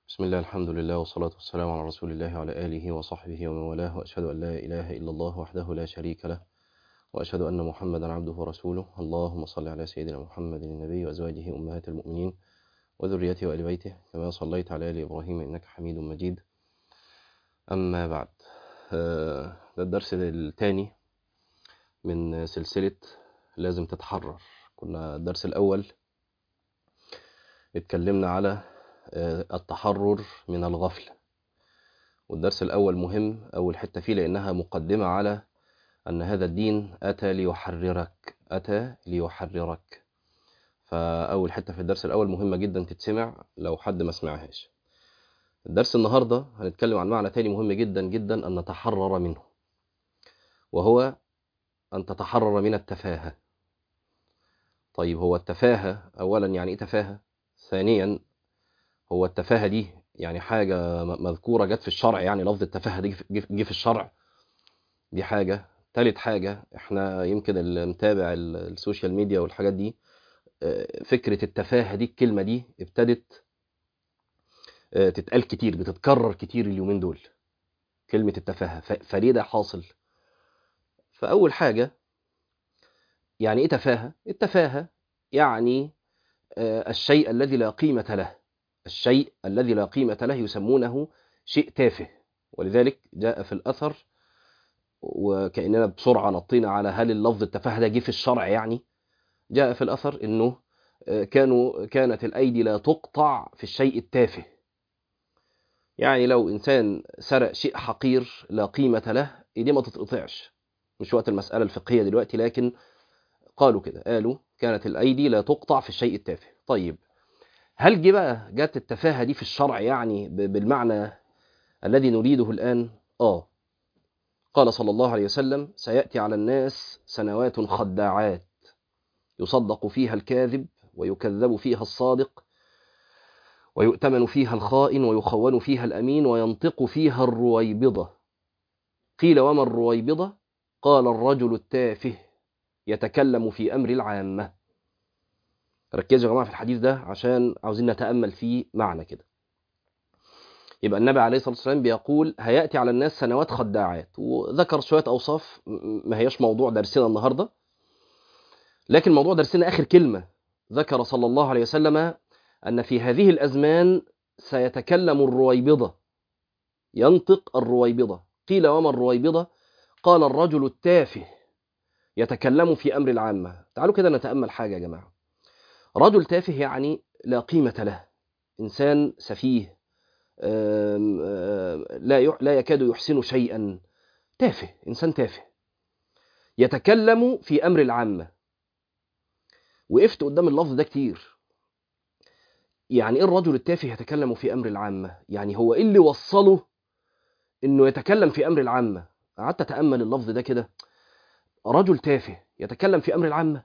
بسم الله الحمد لله والصلاة والسلام على رسول الله وعلى آله وصحبه ومن والاه وأشهد أن لا إله إلا الله وحده لا شريك له وأشهد أن محمدا عبده ورسوله اللهم صل على سيدنا محمد النبي وأزواجه أمهات المؤمنين وذريته وآل بيته كما صليت على آل إبراهيم إنك حميد مجيد أما بعد آه، ده الدرس الثاني من سلسلة لازم تتحرر كنا الدرس الأول اتكلمنا على آه، التحرر من الغفلة والدرس الأول مهم أول حتة فيه لأنها مقدمة على أن هذا الدين أتى ليحررك أتى ليحررك فأول حتة في الدرس الأول مهمة جدا تتسمع لو حد ما سمعهاش الدرس النهاردة هنتكلم عن معنى تاني مهم جدا جدا أن نتحرر منه وهو أن تتحرر من التفاهة طيب هو التفاهة أولا يعني إيه تفاهة ثانيا هو التفاهة دي يعني حاجة م- مذكورة جت في الشرع يعني لفظ التفاهة دي جه جه في الشرع دي حاجة تالت حاجة احنا يمكن اللي متابع ال- السوشيال ميديا والحاجات دي آه، فكرة التفاهة دي الكلمة دي ابتدت آه، تتقال كتير بتتكرر كتير اليومين دول كلمة التفاهة ف- فليه ده حاصل فأول حاجة يعني إيه تفاهة؟ التفاهة يعني آه، الشيء الذي لا قيمة له الشيء الذي لا قيمة له يسمونه شيء تافه ولذلك جاء في الأثر وكأننا بسرعة نطينا على هل اللفظ التفاهة ده جه في الشرع يعني جاء في الأثر إنه آه، كانوا كانت الأيدي لا تقطع في الشيء التافه يعني لو إنسان سرق شيء حقير لا قيمة له إيديه ما تتقطعش مش وقت المسألة الفقهية دلوقتي لكن قالوا كده قالوا كانت الأيدي لا تقطع في الشيء التافه طيب هل جه بقى جت التفاهة دي في الشرع يعني ب- بالمعنى الذي نريده الآن آه قال صلى الله عليه وسلم سيأتي على الناس سنوات خداعات يصدق فيها الكاذب ويكذب فيها الصادق ويؤتمن فيها الخائن ويخون فيها الأمين وينطق فيها الرويبضة قيل وما الرويبضة قال الرجل التافه يتكلم في أمر العامة ركزوا يا جماعة في الحديث ده عشان عاوزين نتأمل فيه معنى كده يبقى النبي عليه الصلاة والسلام بيقول هيأتي على الناس سنوات خداعات وذكر شوية أوصاف م- ما هياش موضوع درسنا النهاردة لكن موضوع درسنا آخر كلمة ذكر صلى الله عليه وسلم أن في هذه الأزمان سيتكلم الرويبضة ينطق الرويبضة قيل وما الرويبضة قال الرجل التافه يتكلم في أمر العامة تعالوا كده نتأمل حاجة يا جماعة رجل تافه يعني لا قيمة له إنسان سفيه آم، آم، لا يح- لا يكاد يحسن شيئا تافه إنسان تافه يتكلم في أمر العامة وقفت قدام اللفظ ده كتير يعني إيه الرجل التافه يتكلم في أمر العامة يعني هو إيه اللي وصله إنه يتكلم في أمر العامة قعدت أتأمل اللفظ ده كده رجل تافه يتكلم في أمر العامة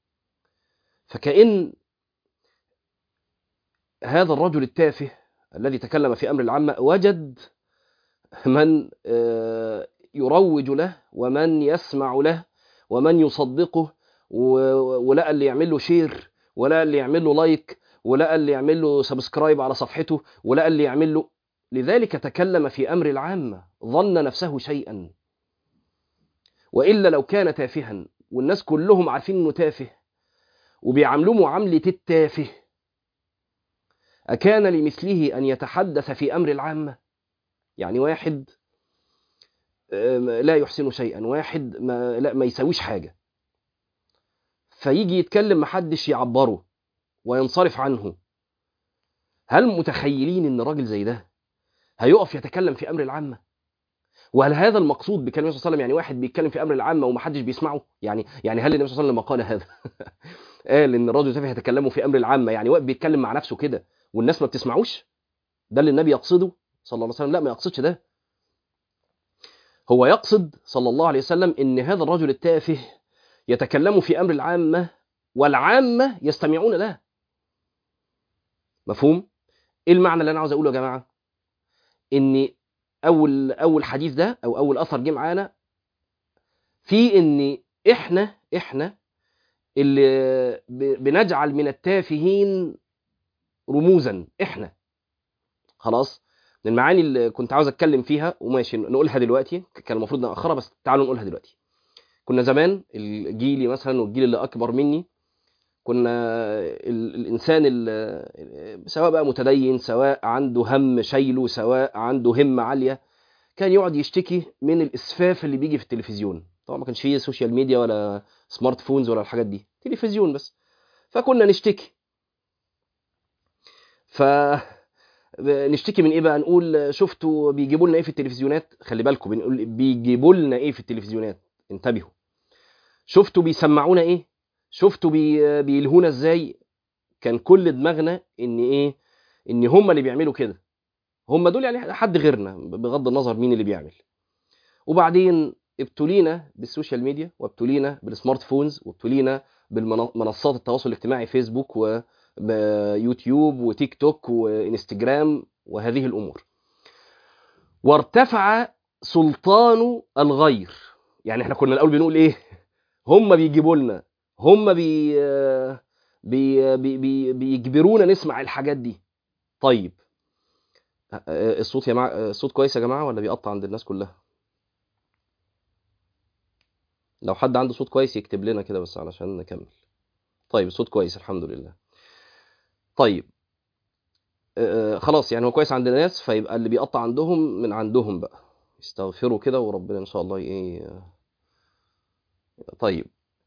فكأن هذا الرجل التافه الذي تكلم في أمر العامة وجد من آه، يروج له ومن يسمع له ومن يصدقه و- ولقى اللي يعمل له شير ولقى اللي يعمل له لايك ولقى اللي يعمل له سبسكرايب على صفحته ولقى اللي يعمل له لذلك تكلم في أمر العامة ظن نفسه شيئا وإلا لو كان تافها والناس كلهم عارفين إنه تافه وبيعاملوه معاملة التافه أكان لمثله أن يتحدث في أمر العامة يعني واحد آم، لا يحسن شيئا واحد ما, لا ما يسويش حاجة فيجي يتكلم محدش يعبره وينصرف عنه هل متخيلين ان راجل زي ده هيقف يتكلم في امر العامه وهل هذا المقصود بكلمه صلى الله عليه وسلم يعني واحد بيتكلم في امر العامه ومحدش بيسمعه يعني يعني هل النبي صلى الله عليه وسلم لما قال هذا قال ان الرجل تافه يتكلم في امر العامه يعني واقف بيتكلم مع نفسه كده والناس ما بتسمعوش ده اللي النبي يقصده صلى الله عليه وسلم لا ما يقصدش ده هو يقصد صلى الله عليه وسلم ان هذا الرجل التافه يتكلم في امر العامه والعامه يستمعون له مفهوم ايه المعنى اللي انا عاوز اقوله يا جماعه ان اول اول حديث ده او اول اثر جه معانا في ان احنا احنا اللي ب- بنجعل من التافهين رموزا احنا خلاص من المعاني اللي كنت عاوز اتكلم فيها وماشي نقولها دلوقتي كان المفروض ناخرها بس تعالوا نقولها دلوقتي كنا زمان الجيلي مثلا والجيل اللي اكبر مني كنا ال- الانسان ال- سواء بقى متدين سواء عنده هم شايله سواء عنده همه عاليه كان يقعد يشتكي من الاسفاف اللي بيجي في التلفزيون طبعا ما كانش فيه سوشيال ميديا ولا سمارت فونز ولا الحاجات دي تلفزيون بس فكنا نشتكي ف نشتكي من ايه بقى نقول شفتوا بيجيبوا لنا ايه في التلفزيونات خلي بالكم بنقول بيجيبوا لنا ايه في التلفزيونات انتبهوا شفتوا بيسمعونا ايه شفتوا بي... بيلهونا ازاي كان كل دماغنا ان ايه ان هم اللي بيعملوا كده هم دول يعني حد غيرنا بغض النظر مين اللي بيعمل وبعدين ابتلينا بالسوشيال ميديا وابتلينا بالسمارت فونز وابتلينا بالمنصات التواصل الاجتماعي فيسبوك ويوتيوب وتيك توك وانستجرام وهذه الامور وارتفع سلطان الغير يعني احنا كنا الاول بنقول ايه هم بيجيبوا لنا هم بي بي بي بي بيجبرونا نسمع الحاجات دي طيب الصوت يا مع... الصوت كويس يا جماعه ولا بيقطع عند الناس كلها لو حد عنده صوت كويس يكتب لنا كده بس علشان نكمل طيب الصوت كويس الحمد لله طيب آه خلاص يعني هو كويس عند الناس فيبقى اللي بيقطع عندهم من عندهم بقى يستغفروا كده وربنا ان شاء الله ايه طيب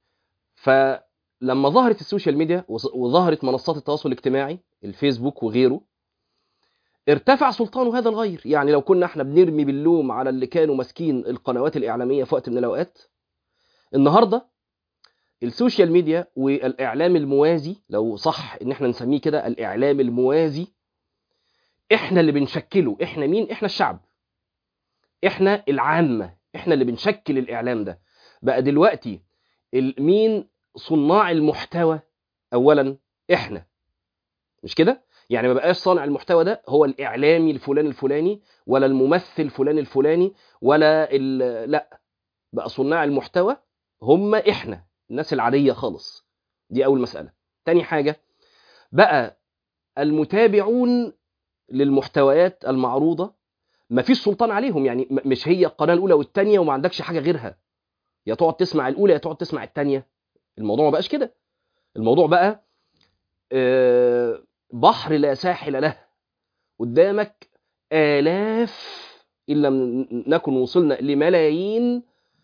فلما ظهرت السوشيال ميديا وظهرت منصات التواصل الاجتماعي الفيسبوك وغيره ارتفع سلطان هذا الغير يعني لو كنا احنا بنرمي باللوم على اللي كانوا ماسكين القنوات الاعلاميه في وقت من الاوقات النهارده السوشيال ميديا والاعلام الموازي لو صح ان احنا نسميه كده الاعلام الموازي احنا اللي بنشكله احنا مين احنا الشعب احنا العامه احنا اللي بنشكل الاعلام ده بقى دلوقتي مين صناع المحتوى اولا احنا مش كده يعني ما بقاش صانع المحتوى ده هو الاعلامي الفلاني الفلاني ولا الممثل الفلاني الفلاني ولا لا بقى صناع المحتوى هم احنا الناس العاديه خالص دي اول مساله تاني حاجه بقى المتابعون للمحتويات المعروضه ما فيش سلطان عليهم يعني مش هي القناه الاولى والثانيه وما عندكش حاجه غيرها يا تقعد تسمع الاولى يا تقعد تسمع الثانيه الموضوع ما بقاش كده الموضوع بقى بحر لا ساحل له قدامك آلاف إن لم نكن وصلنا لملايين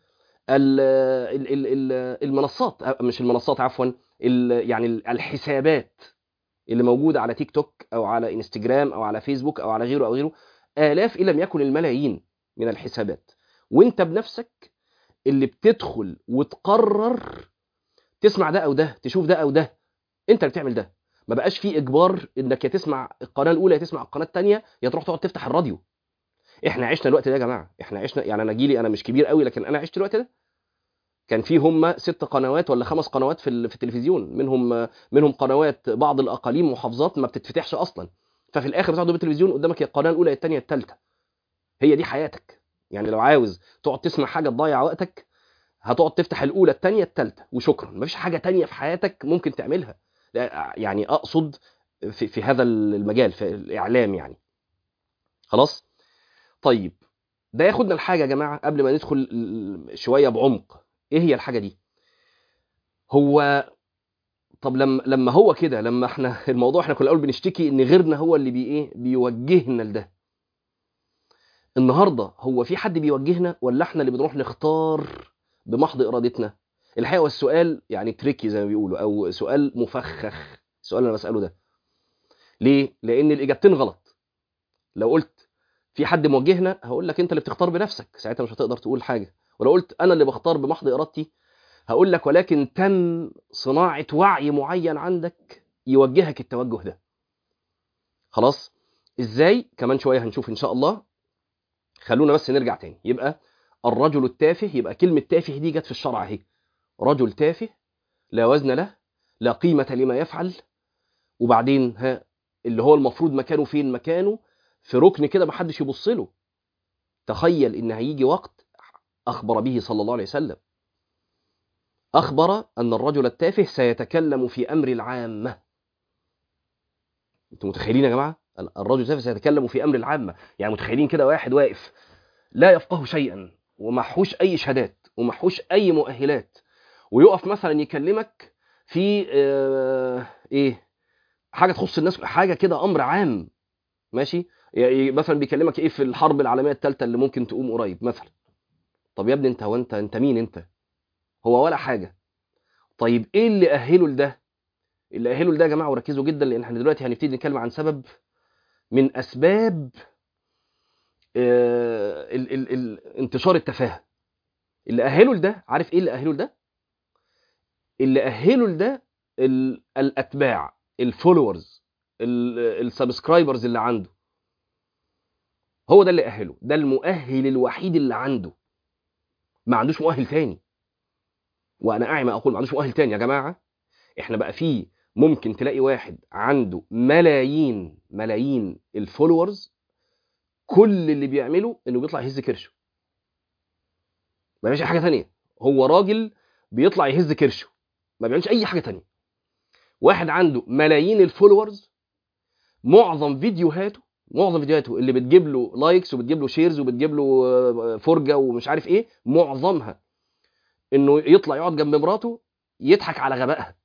المنصات مش المنصات عفوا يعني الحسابات اللي موجودة على تيك توك أو على انستجرام أو على فيسبوك أو على غيره أو غيره آلاف إن لم يكن الملايين من الحسابات وانت بنفسك اللي بتدخل وتقرر تسمع ده أو ده تشوف ده أو ده انت اللي بتعمل ده ما بقاش في اجبار انك يا تسمع القناه الاولى يا تسمع القناه الثانيه يا تروح تقعد تفتح الراديو احنا عشنا الوقت ده يا جماعه احنا عشنا يعني انا جيلي انا مش كبير قوي لكن انا عشت الوقت ده كان في هم ست قنوات ولا خمس قنوات في في التلفزيون منهم منهم قنوات بعض الاقاليم ومحافظات ما بتتفتحش اصلا ففي الاخر بتقعد بالتلفزيون قدامك يا القناه الاولى يا الثانيه الثالثه هي دي حياتك يعني لو عاوز تقعد تسمع حاجه تضيع وقتك هتقعد تفتح الاولى الثانيه الثالثه وشكرا مفيش حاجه تانية في حياتك ممكن تعملها يعني اقصد في, في هذا المجال في الاعلام يعني خلاص طيب ده ياخدنا الحاجه يا جماعه قبل ما ندخل شويه بعمق ايه هي الحاجه دي هو طب لما لما هو كده لما احنا الموضوع احنا كنا الاول بنشتكي ان غيرنا هو اللي بي ايه بيوجهنا لده النهارده هو في حد بيوجهنا ولا احنا اللي بنروح نختار بمحض ارادتنا الحقيقه والسؤال يعني تريكي زي ما بيقولوا او سؤال مفخخ السؤال اللي انا بساله ده ليه لان الاجابتين غلط لو قلت في حد موجهنا هقول لك انت اللي بتختار بنفسك ساعتها مش هتقدر تقول حاجه ولو قلت انا اللي بختار بمحض ارادتي هقول لك ولكن تم صناعه وعي معين عندك يوجهك التوجه ده خلاص ازاي كمان شويه هنشوف ان شاء الله خلونا بس نرجع تاني يبقى الرجل التافه يبقى كلمه تافه دي جت في الشرع اهي رجل تافه لا وزن له لا قيمة لما يفعل وبعدين ها اللي هو المفروض مكانه فين مكانه في ركن كده محدش يبص له تخيل ان هيجي وقت اخبر به صلى الله عليه وسلم اخبر ان الرجل التافه سيتكلم في امر العامه انتوا متخيلين يا جماعه الرجل التافه سيتكلم في امر العامه يعني متخيلين كده واحد واقف لا يفقه شيئا ومحوش اي شهادات ومحوش اي مؤهلات ويقف مثلا يكلمك في آه ايه حاجه تخص الناس حاجه كده امر عام ماشي يعني مثلا بيكلمك ايه في الحرب العالميه الثالثه اللي ممكن تقوم قريب مثلا طب يا ابني انت وانت انت مين انت هو ولا حاجه طيب ايه اللي اهله لده اللي اهله لده يا جماعه وركزوا جدا لان احنا دلوقتي هنبتدي نتكلم عن سبب من اسباب آه ال ال ال انتشار التفاهه اللي اهله لده عارف ايه اللي اهله لده اللي اهله لده الاتباع الفولورز السبسكرايبرز اللي عنده هو ده اللي اهله ده المؤهل الوحيد اللي عنده ما عندوش مؤهل تاني وانا اعي ما اقول ما عندوش مؤهل تاني يا جماعه احنا بقى في ممكن تلاقي واحد عنده ملايين ملايين الفولورز كل اللي بيعمله انه بيطلع يهز كرشه ما بيعملش حاجه تانية هو راجل بيطلع يهز كرشه ما بيعملش اي حاجه تانية واحد عنده ملايين الفولورز معظم فيديوهاته معظم فيديوهاته اللي بتجيب له لايكس وبتجيب له شيرز وبتجيب له فرجه ومش عارف ايه معظمها انه يطلع يقعد جنب مراته يضحك على غبائها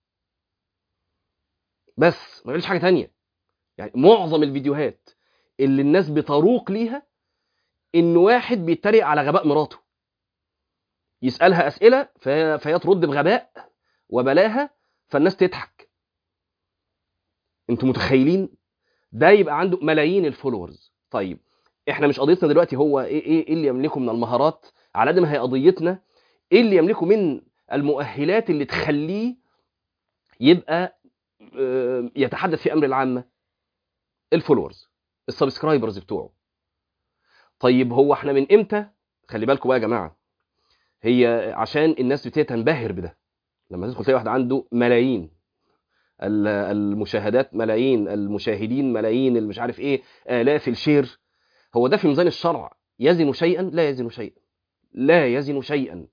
بس ما بيعملش حاجه تانية يعني معظم الفيديوهات اللي الناس بتروق ليها ان واحد بيتريق على غباء مراته يسالها اسئله فهي, فهي ترد بغباء وبلاها فالناس تضحك انتوا متخيلين ده يبقى عنده ملايين الفولورز طيب احنا مش قضيتنا دلوقتي هو ايه ايه, إيه اللي يملكه من المهارات على قد ما هي قضيتنا ايه اللي يملكه من المؤهلات اللي تخليه يبقى يتحدث في امر العامه الفولورز السبسكرايبرز بتوعه طيب هو احنا من امتى خلي بالكم بقى يا جماعه هي عشان الناس بتبتدي تنبهر بده لما تدخل تلاقي واحد عنده ملايين المشاهدات ملايين المشاهدين ملايين اللي مش عارف ايه الاف الشير هو ده في ميزان الشرع يزن شيئا لا يزن شيئا لا يزن شيئا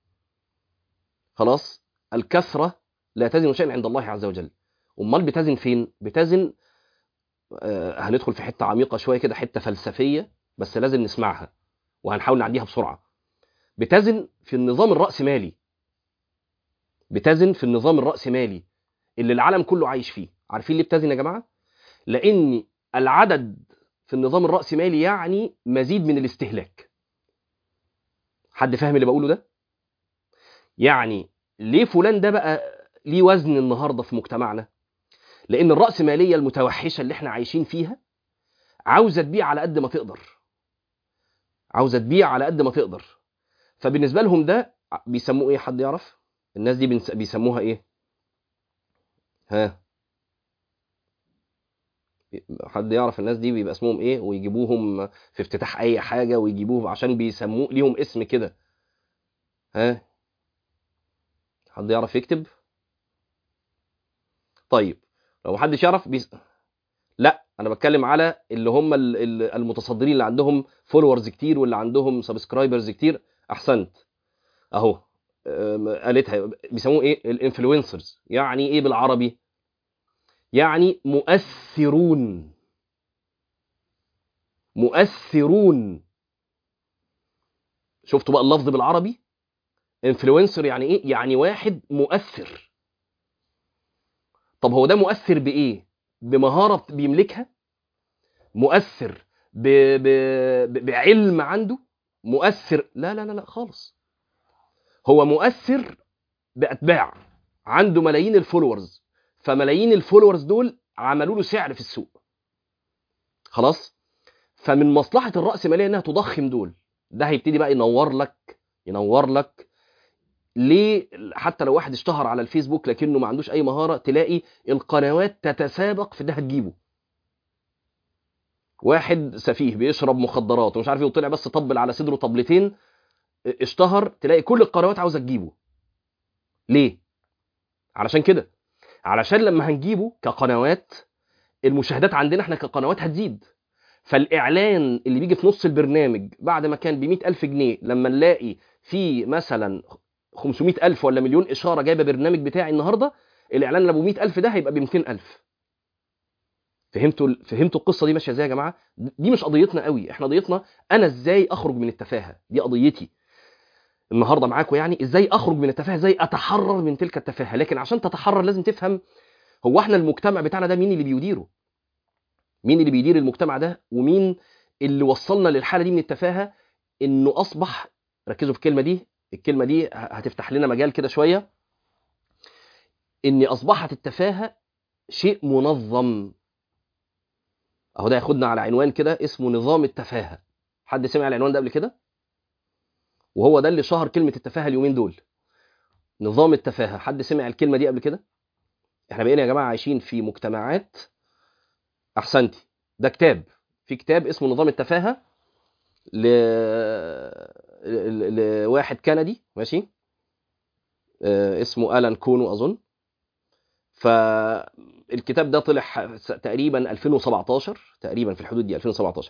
خلاص الكثره لا تزن شيئا عند الله عز وجل امال بتزن فين بتزن آه هندخل في حته عميقه شويه كده حته فلسفيه بس لازم نسمعها وهنحاول نعديها بسرعه بتزن في النظام الراسمالي بتزن في النظام الراسمالي اللي العالم كله عايش فيه عارفين ليه بتزن يا جماعه لان العدد في النظام الراسمالي يعني مزيد من الاستهلاك حد فاهم اللي بقوله ده يعني ليه فلان ده بقى ليه وزن النهارده في مجتمعنا لان الراسماليه المتوحشه اللي احنا عايشين فيها عاوزه تبيع على قد ما تقدر عاوزه تبيع على قد ما تقدر فبالنسبه لهم ده بيسموه ايه حد يعرف الناس دي بيسموها ايه ها حد يعرف الناس دي بيبقى اسمهم ايه ويجيبوهم في افتتاح اي حاجه ويجيبوهم عشان بيسموه ليهم اسم كده ها حد يعرف يكتب طيب لو محدش يعرف بيس... لا انا بتكلم على اللي هم المتصدرين اللي عندهم فولورز كتير واللي عندهم سبسكرايبرز كتير احسنت اهو قالتها بيسموه ايه الانفلونسرز يعني ايه بالعربي يعني مؤثرون مؤثرون شفتوا بقى اللفظ بالعربي انفلونسر يعني ايه يعني واحد مؤثر طب هو ده مؤثر بايه بمهاره بيملكها مؤثر ب... ب... ب... بعلم عنده مؤثر لا لا لا لا خالص هو مؤثر باتباع عنده ملايين الفولورز فملايين الفولورز دول عملوا له سعر في السوق خلاص فمن مصلحه الراسماليه انها تضخم دول ده هيبتدي بقى ينور لك ينور لك ليه حتى لو واحد اشتهر على الفيسبوك لكنه ما عندوش اي مهاره تلاقي القنوات تتسابق في انها تجيبه واحد سفيه بيشرب مخدرات ومش عارف ايه وطلع بس طبل على صدره طبلتين اشتهر تلاقي كل القنوات عاوزه تجيبه ليه علشان كده علشان لما هنجيبه كقنوات المشاهدات عندنا احنا كقنوات هتزيد فالاعلان اللي بيجي في نص البرنامج بعد ما كان ب ألف جنيه لما نلاقي في مثلا 500 ألف ولا مليون إشارة جايبة برنامج بتاعي النهاردة الإعلان اللي أبو 100 ألف ده هيبقى ب 200 ألف فهمتوا فهمتوا القصه دي ماشيه ازاي يا جماعه دي مش قضيتنا قوي احنا قضيتنا انا ازاي اخرج من التفاهه دي قضيتي النهارده معاكم يعني ازاي اخرج من التفاهه ازاي اتحرر من تلك التفاهه لكن عشان تتحرر لازم تفهم هو احنا المجتمع بتاعنا ده مين اللي بيديره مين اللي بيدير المجتمع ده ومين اللي وصلنا للحاله دي من التفاهه انه اصبح ركزوا في الكلمه دي الكلمه دي هتفتح لنا مجال كده شويه ان اصبحت التفاهه شيء منظم اهو ده ياخدنا على عنوان كده اسمه نظام التفاهه حد سمع العنوان ده قبل كده وهو ده اللي شهر كلمه التفاهه اليومين دول نظام التفاهه حد سمع الكلمه دي قبل كده احنا بقينا يا جماعه عايشين في مجتمعات احسنتي ده كتاب في كتاب اسمه نظام التفاهه ل... ل... لواحد كندي ماشي آه اسمه الان كونو اظن فالكتاب ده طلع تقريبا 2017 تقريبا في الحدود دي 2017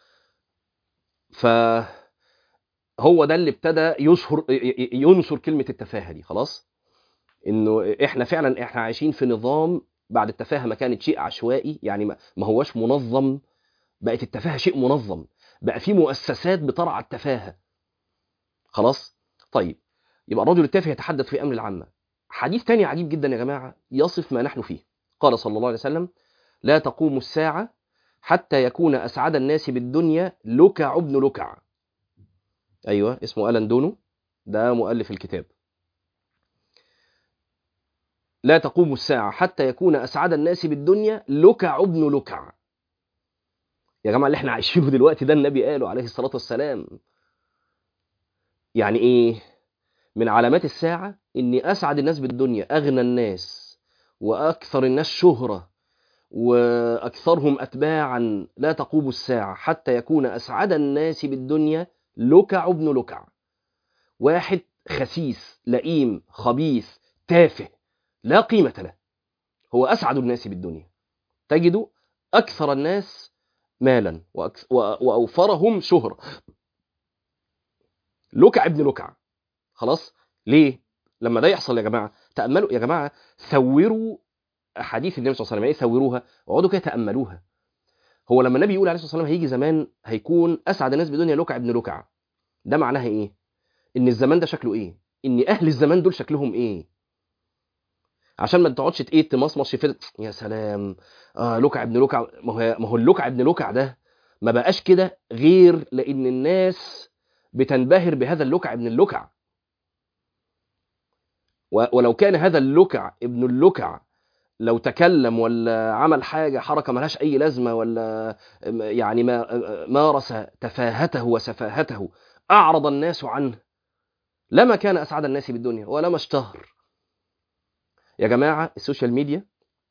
ف هو ده اللي ابتدى يشهر ينشر كلمه التفاهه دي خلاص انه احنا فعلا احنا عايشين في نظام بعد التفاهه ما كانت شيء عشوائي يعني ما هوش منظم بقت التفاهه شيء منظم بقى في مؤسسات بترعى التفاهه خلاص طيب يبقى الرجل التافه يتحدث في امر العامه حديث تاني عجيب جدا يا جماعه يصف ما نحن فيه قال صلى الله عليه وسلم لا تقوم الساعه حتى يكون اسعد الناس بالدنيا لكع ابن لكع ايوه اسمه الان دونو ده مؤلف الكتاب لا تقوم الساعة حتى يكون أسعد الناس بالدنيا لكع ابن لكع يا جماعة اللي احنا عايشينه دلوقتي ده النبي قاله عليه الصلاة والسلام يعني ايه من علامات الساعة اني أسعد الناس بالدنيا أغنى الناس وأكثر الناس شهرة وأكثرهم أتباعا لا تقوم الساعة حتى يكون أسعد الناس بالدنيا لكع ابن لكع واحد خسيس لئيم خبيث تافه لا قيمة له هو أسعد الناس بالدنيا تجد أكثر الناس مالا وأوفرهم شهرة لكع ابن لكع خلاص ليه لما ده يحصل يا جماعة تأملوا يا جماعة ثوروا أحاديث النبي صلى الله عليه وسلم ايه ثوروها اقعدوا كده تأملوها هو لما النبي يقول عليه الصلاة والسلام هيجي زمان هيكون أسعد الناس بالدنيا لكع ابن لكع ده معناها ايه ان الزمان ده شكله ايه ان اهل الزمان دول شكلهم ايه عشان ما تقعدش ايه تمصمص في يا سلام اه لكع ابن لكع ما هو ما هو اللكع ابن لكع ده ما بقاش كده غير لان الناس بتنبهر بهذا اللكع ابن اللكع ولو كان هذا اللكع ابن اللكع لو تكلم ولا عمل حاجة حركة ملهاش أي لازمة ولا يعني ما مارس تفاهته وسفاهته أعرض الناس عنه لما كان أسعد الناس بالدنيا ولما اشتهر يا جماعة السوشيال ميديا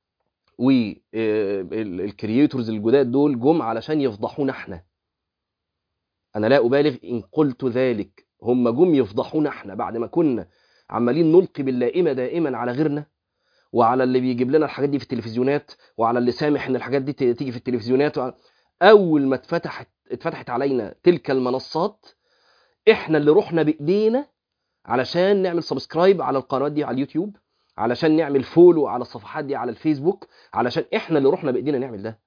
والكرييتورز الجداد دول جم علشان يفضحونا احنا انا لا ابالغ ان قلت ذلك هم جم يفضحونا احنا بعد ما كنا عمالين نلقي باللائمه دائما على غيرنا وعلى اللي بيجيب لنا الحاجات دي في التلفزيونات وعلى اللي سامح ان الحاجات دي تيجي في التلفزيونات وعلى... اول ما اتفتحت اتفتحت علينا تلك المنصات احنا اللي رحنا بايدينا علشان نعمل سبسكرايب على القنوات دي على اليوتيوب علشان نعمل فولو على الصفحات دي على الفيسبوك علشان احنا اللي رحنا بايدينا نعمل ده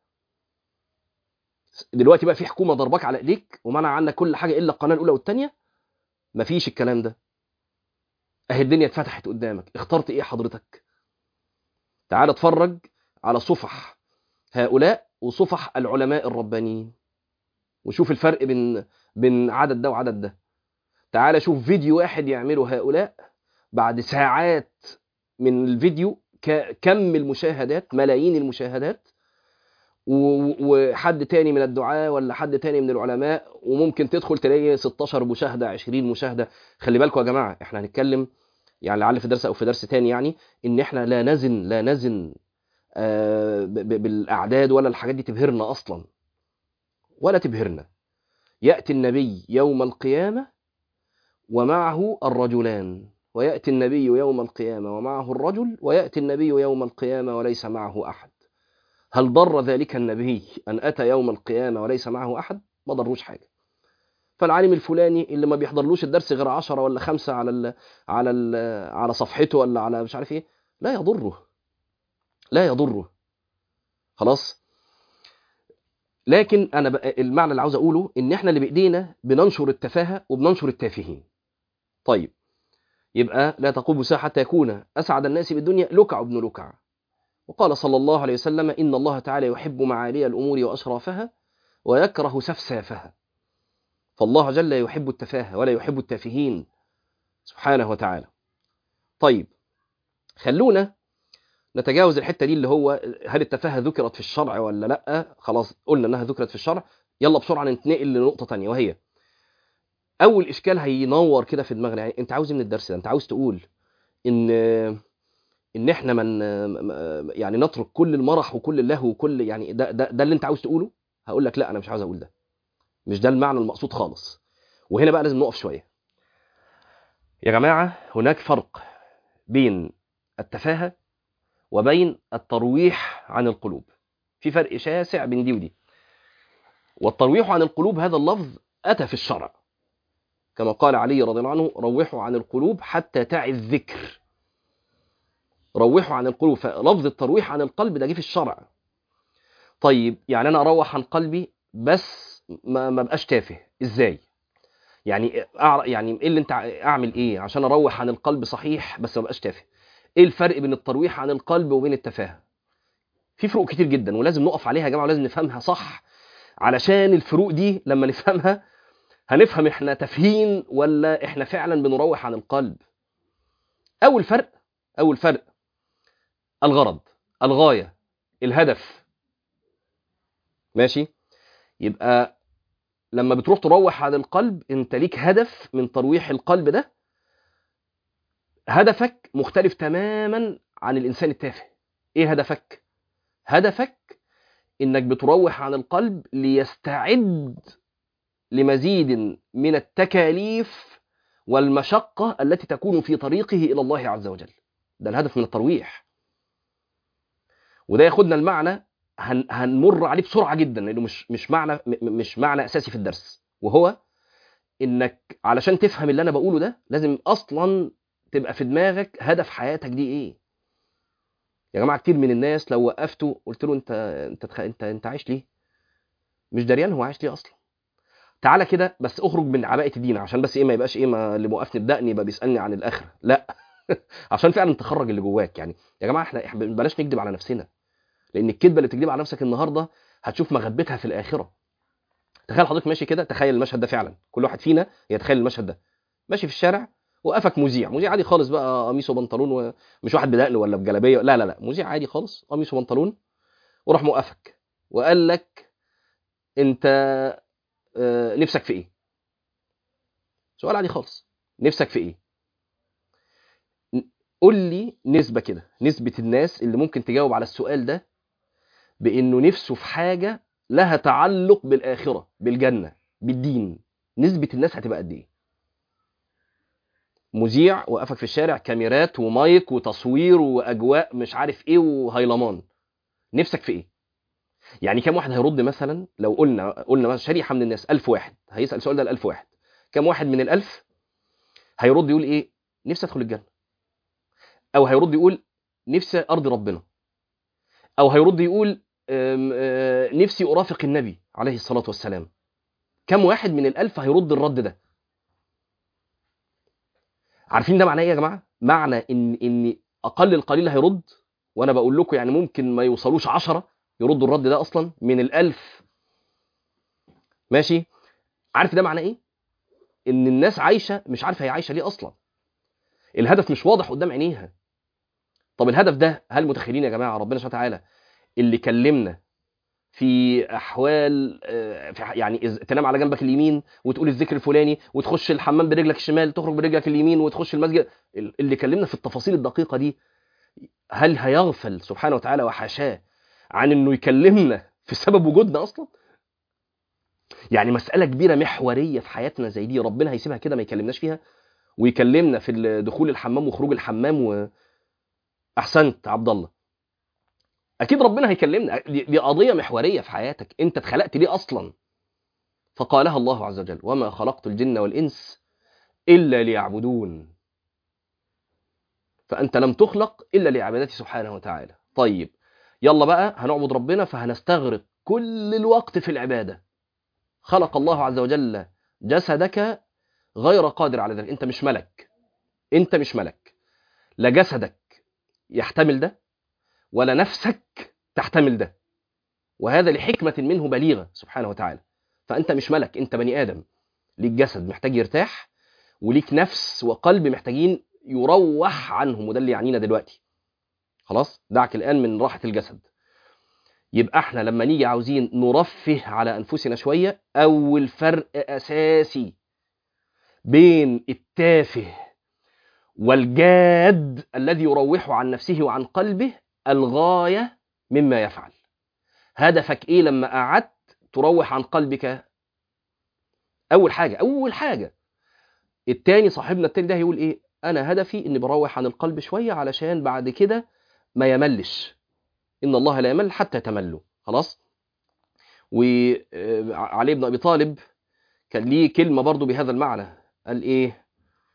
دلوقتي بقى في حكومه ضرباك على ايديك ومنع عنك كل حاجه الا القناه الاولى والثانيه مفيش الكلام ده اهي الدنيا اتفتحت قدامك اخترت ايه حضرتك تعال اتفرج على صفح هؤلاء وصفح العلماء الربانيين وشوف الفرق بين بين عدد ده وعدد ده تعال شوف فيديو واحد يعمله هؤلاء بعد ساعات من الفيديو كم المشاهدات ملايين المشاهدات وحد تاني من الدعاة ولا حد تاني من العلماء وممكن تدخل تلاقي 16 مشاهدة 20 مشاهدة خلي بالكم يا جماعة احنا هنتكلم يعني لعل في درس او في درس تاني يعني ان احنا لا نزن لا نزن آه بالاعداد ولا الحاجات دي تبهرنا اصلا ولا تبهرنا ياتي النبي يوم القيامه ومعه الرجلان وياتي النبي يوم القيامه ومعه الرجل وياتي النبي يوم القيامه وليس معه احد هل ضر ذلك النبي ان اتى يوم القيامه وليس معه احد ما ضروش حاجه فالعالم الفلاني اللي ما بيحضرلوش الدرس غير عشرة ولا خمسة على ال على ال على صفحته ولا على مش عارف ايه لا يضره لا يضره خلاص لكن انا بقى المعنى اللي عاوز اقوله ان احنا اللي بايدينا بننشر التفاهه وبننشر التافهين طيب يبقى لا تقوم ساعة حتى يكون اسعد الناس بالدنيا لكع ابن لكع وقال صلى الله عليه وسلم ان الله تعالى يحب معالي الامور واشرافها ويكره سفسافها فالله جل يحب التفاهه ولا يحب التافهين سبحانه وتعالى طيب خلونا نتجاوز الحته دي اللي هو هل التفاهه ذكرت في الشرع ولا لا خلاص قلنا انها ذكرت في الشرع يلا بسرعه ننتقل لنقطه تانية وهي اول اشكال هينور كده في دماغنا يعني انت عاوز إيه من الدرس ده انت عاوز تقول ان ان احنا من يعني نترك كل المرح وكل اللهو وكل يعني ده, ده ده اللي انت عاوز تقوله هقول لك لا انا مش عاوز اقول ده مش ده المعنى المقصود خالص وهنا بقى لازم نقف شويه يا جماعه هناك فرق بين التفاهه وبين الترويح عن القلوب في فرق شاسع بين دي ودي والترويح عن القلوب هذا اللفظ اتى في الشرع كما قال علي رضي الله عنه روحوا عن القلوب حتى تعي الذكر روحوا عن القلوب فلفظ الترويح عن القلب ده جه في الشرع طيب يعني انا اروح عن قلبي بس ما ما بقاش تافه ازاي يعني أعر... يعني ايه اللي انت اعمل ايه عشان اروح عن القلب صحيح بس ما بقاش تافه ايه الفرق بين الترويح عن القلب وبين التفاهه في فروق كتير جدا ولازم نقف عليها يا جماعه ولازم نفهمها صح علشان الفروق دي لما نفهمها هنفهم احنا تافهين ولا احنا فعلا بنروح عن القلب اول فرق اول فرق الغرض الغايه الهدف ماشي يبقى لما بتروح تروح عن القلب انت ليك هدف من ترويح القلب ده هدفك مختلف تماما عن الانسان التافه ايه هدفك هدفك انك بتروح عن القلب ليستعد لمزيد من التكاليف والمشقة التي تكون في طريقه إلى الله عز وجل ده الهدف من الترويح وده ياخدنا المعنى هن هنمر عليه بسرعة جدا لأنه مش مش معنى مش معنى أساسي في الدرس وهو إنك علشان تفهم اللي أنا بقوله ده لازم أصلا تبقى في دماغك هدف حياتك دي إيه يا جماعة كتير من الناس لو وقفته قلت له أنت أنت تخ... أنت أنت عايش ليه؟ مش دريان هو عايش ليه أصلا تعالى كده بس اخرج من عباءه الدين عشان بس ايه ما يبقاش ايه ما اللي موقفني بدقني يبقى بيسالني عن الاخره لا عشان فعلا تخرج اللي جواك يعني يا جماعه احنا بلاش نكذب على نفسنا لان الكذبه اللي بتكذب على نفسك النهارده هتشوف مغبتها في الاخره تخيل حضرتك ماشي كده تخيل المشهد ده فعلا كل واحد فينا يتخيل المشهد ده ماشي في الشارع وقفك مذيع مذيع عادي خالص بقى قميص وبنطلون ومش واحد بدقن ولا بجلابيه لا لا لا مذيع عادي خالص قميص وبنطلون وراح موقفك وقال لك انت نفسك في ايه سؤال عادي خالص نفسك في ايه قول لي نسبه كده نسبه الناس اللي ممكن تجاوب على السؤال ده بانه نفسه في حاجه لها تعلق بالاخره بالجنه بالدين نسبه الناس هتبقى قد ايه مذيع وقفك في الشارع كاميرات ومايك وتصوير واجواء مش عارف ايه وهيلمان نفسك في ايه يعني كم واحد هيرد مثلا لو قلنا قلنا مثلا شريحه من الناس 1000 واحد هيسال السؤال ده ل 1000 واحد كم واحد من الألف هيرد يقول ايه نفسي ادخل الجنه او هيرد يقول نفسي ارضي ربنا او هيرد يقول نفسي ارافق النبي عليه الصلاه والسلام كم واحد من الألف هيرد الرد ده عارفين ده معناه ايه يا جماعه معنى ان ان اقل القليل هيرد وانا بقول لكم يعني ممكن ما يوصلوش عشرة يردوا الرد ده اصلا من الألف ماشي عارف ده معناه ايه ان الناس عايشه مش عارفه هي عايشه ليه اصلا الهدف مش واضح قدام عينيها طب الهدف ده هل متخيلين يا جماعه ربنا سبحانه وتعالى اللي كلمنا في احوال يعني تنام على جنبك اليمين وتقول الذكر الفلاني وتخش الحمام برجلك الشمال تخرج برجلك اليمين وتخش المسجد اللي كلمنا في التفاصيل الدقيقه دي هل هيغفل سبحانه وتعالى وحاشاه عن انه يكلمنا في سبب وجودنا اصلا يعني مساله كبيره محوريه في حياتنا زي دي ربنا هيسيبها كده ما يكلمناش فيها ويكلمنا في دخول الحمام وخروج الحمام و... احسنت عبد الله اكيد ربنا هيكلمنا دي, دي قضيه محوريه في حياتك انت اتخلقت ليه اصلا فقالها الله عز وجل وما خلقت الجن والانس الا ليعبدون فانت لم تخلق الا لعبادته سبحانه وتعالى طيب يلا بقى هنعبد ربنا فهنستغرق كل الوقت في العبادة خلق الله عز وجل جسدك غير قادر على ذلك انت مش ملك انت مش ملك لا جسدك يحتمل ده ولا نفسك تحتمل ده وهذا لحكمة منه بليغة سبحانه وتعالى فأنت مش ملك أنت بني آدم ليك جسد محتاج يرتاح وليك نفس وقلب محتاجين يروح عنهم وده اللي يعنينا دلوقتي خلاص دعك الآن من راحة الجسد يبقى احنا لما نيجي عاوزين نرفه على أنفسنا شوية أول فرق أساسي بين التافه والجاد الذي يروح عن نفسه وعن قلبه الغاية مما يفعل هدفك ايه لما قعدت تروح عن قلبك اول حاجة اول حاجة التاني صاحبنا التاني ده هيقول ايه انا هدفي اني بروح عن القلب شوية علشان بعد كده ما يملش ان الله لا يمل حتى تملوا خلاص وعلي بن ابي طالب كان ليه كلمة برضو بهذا المعنى قال ايه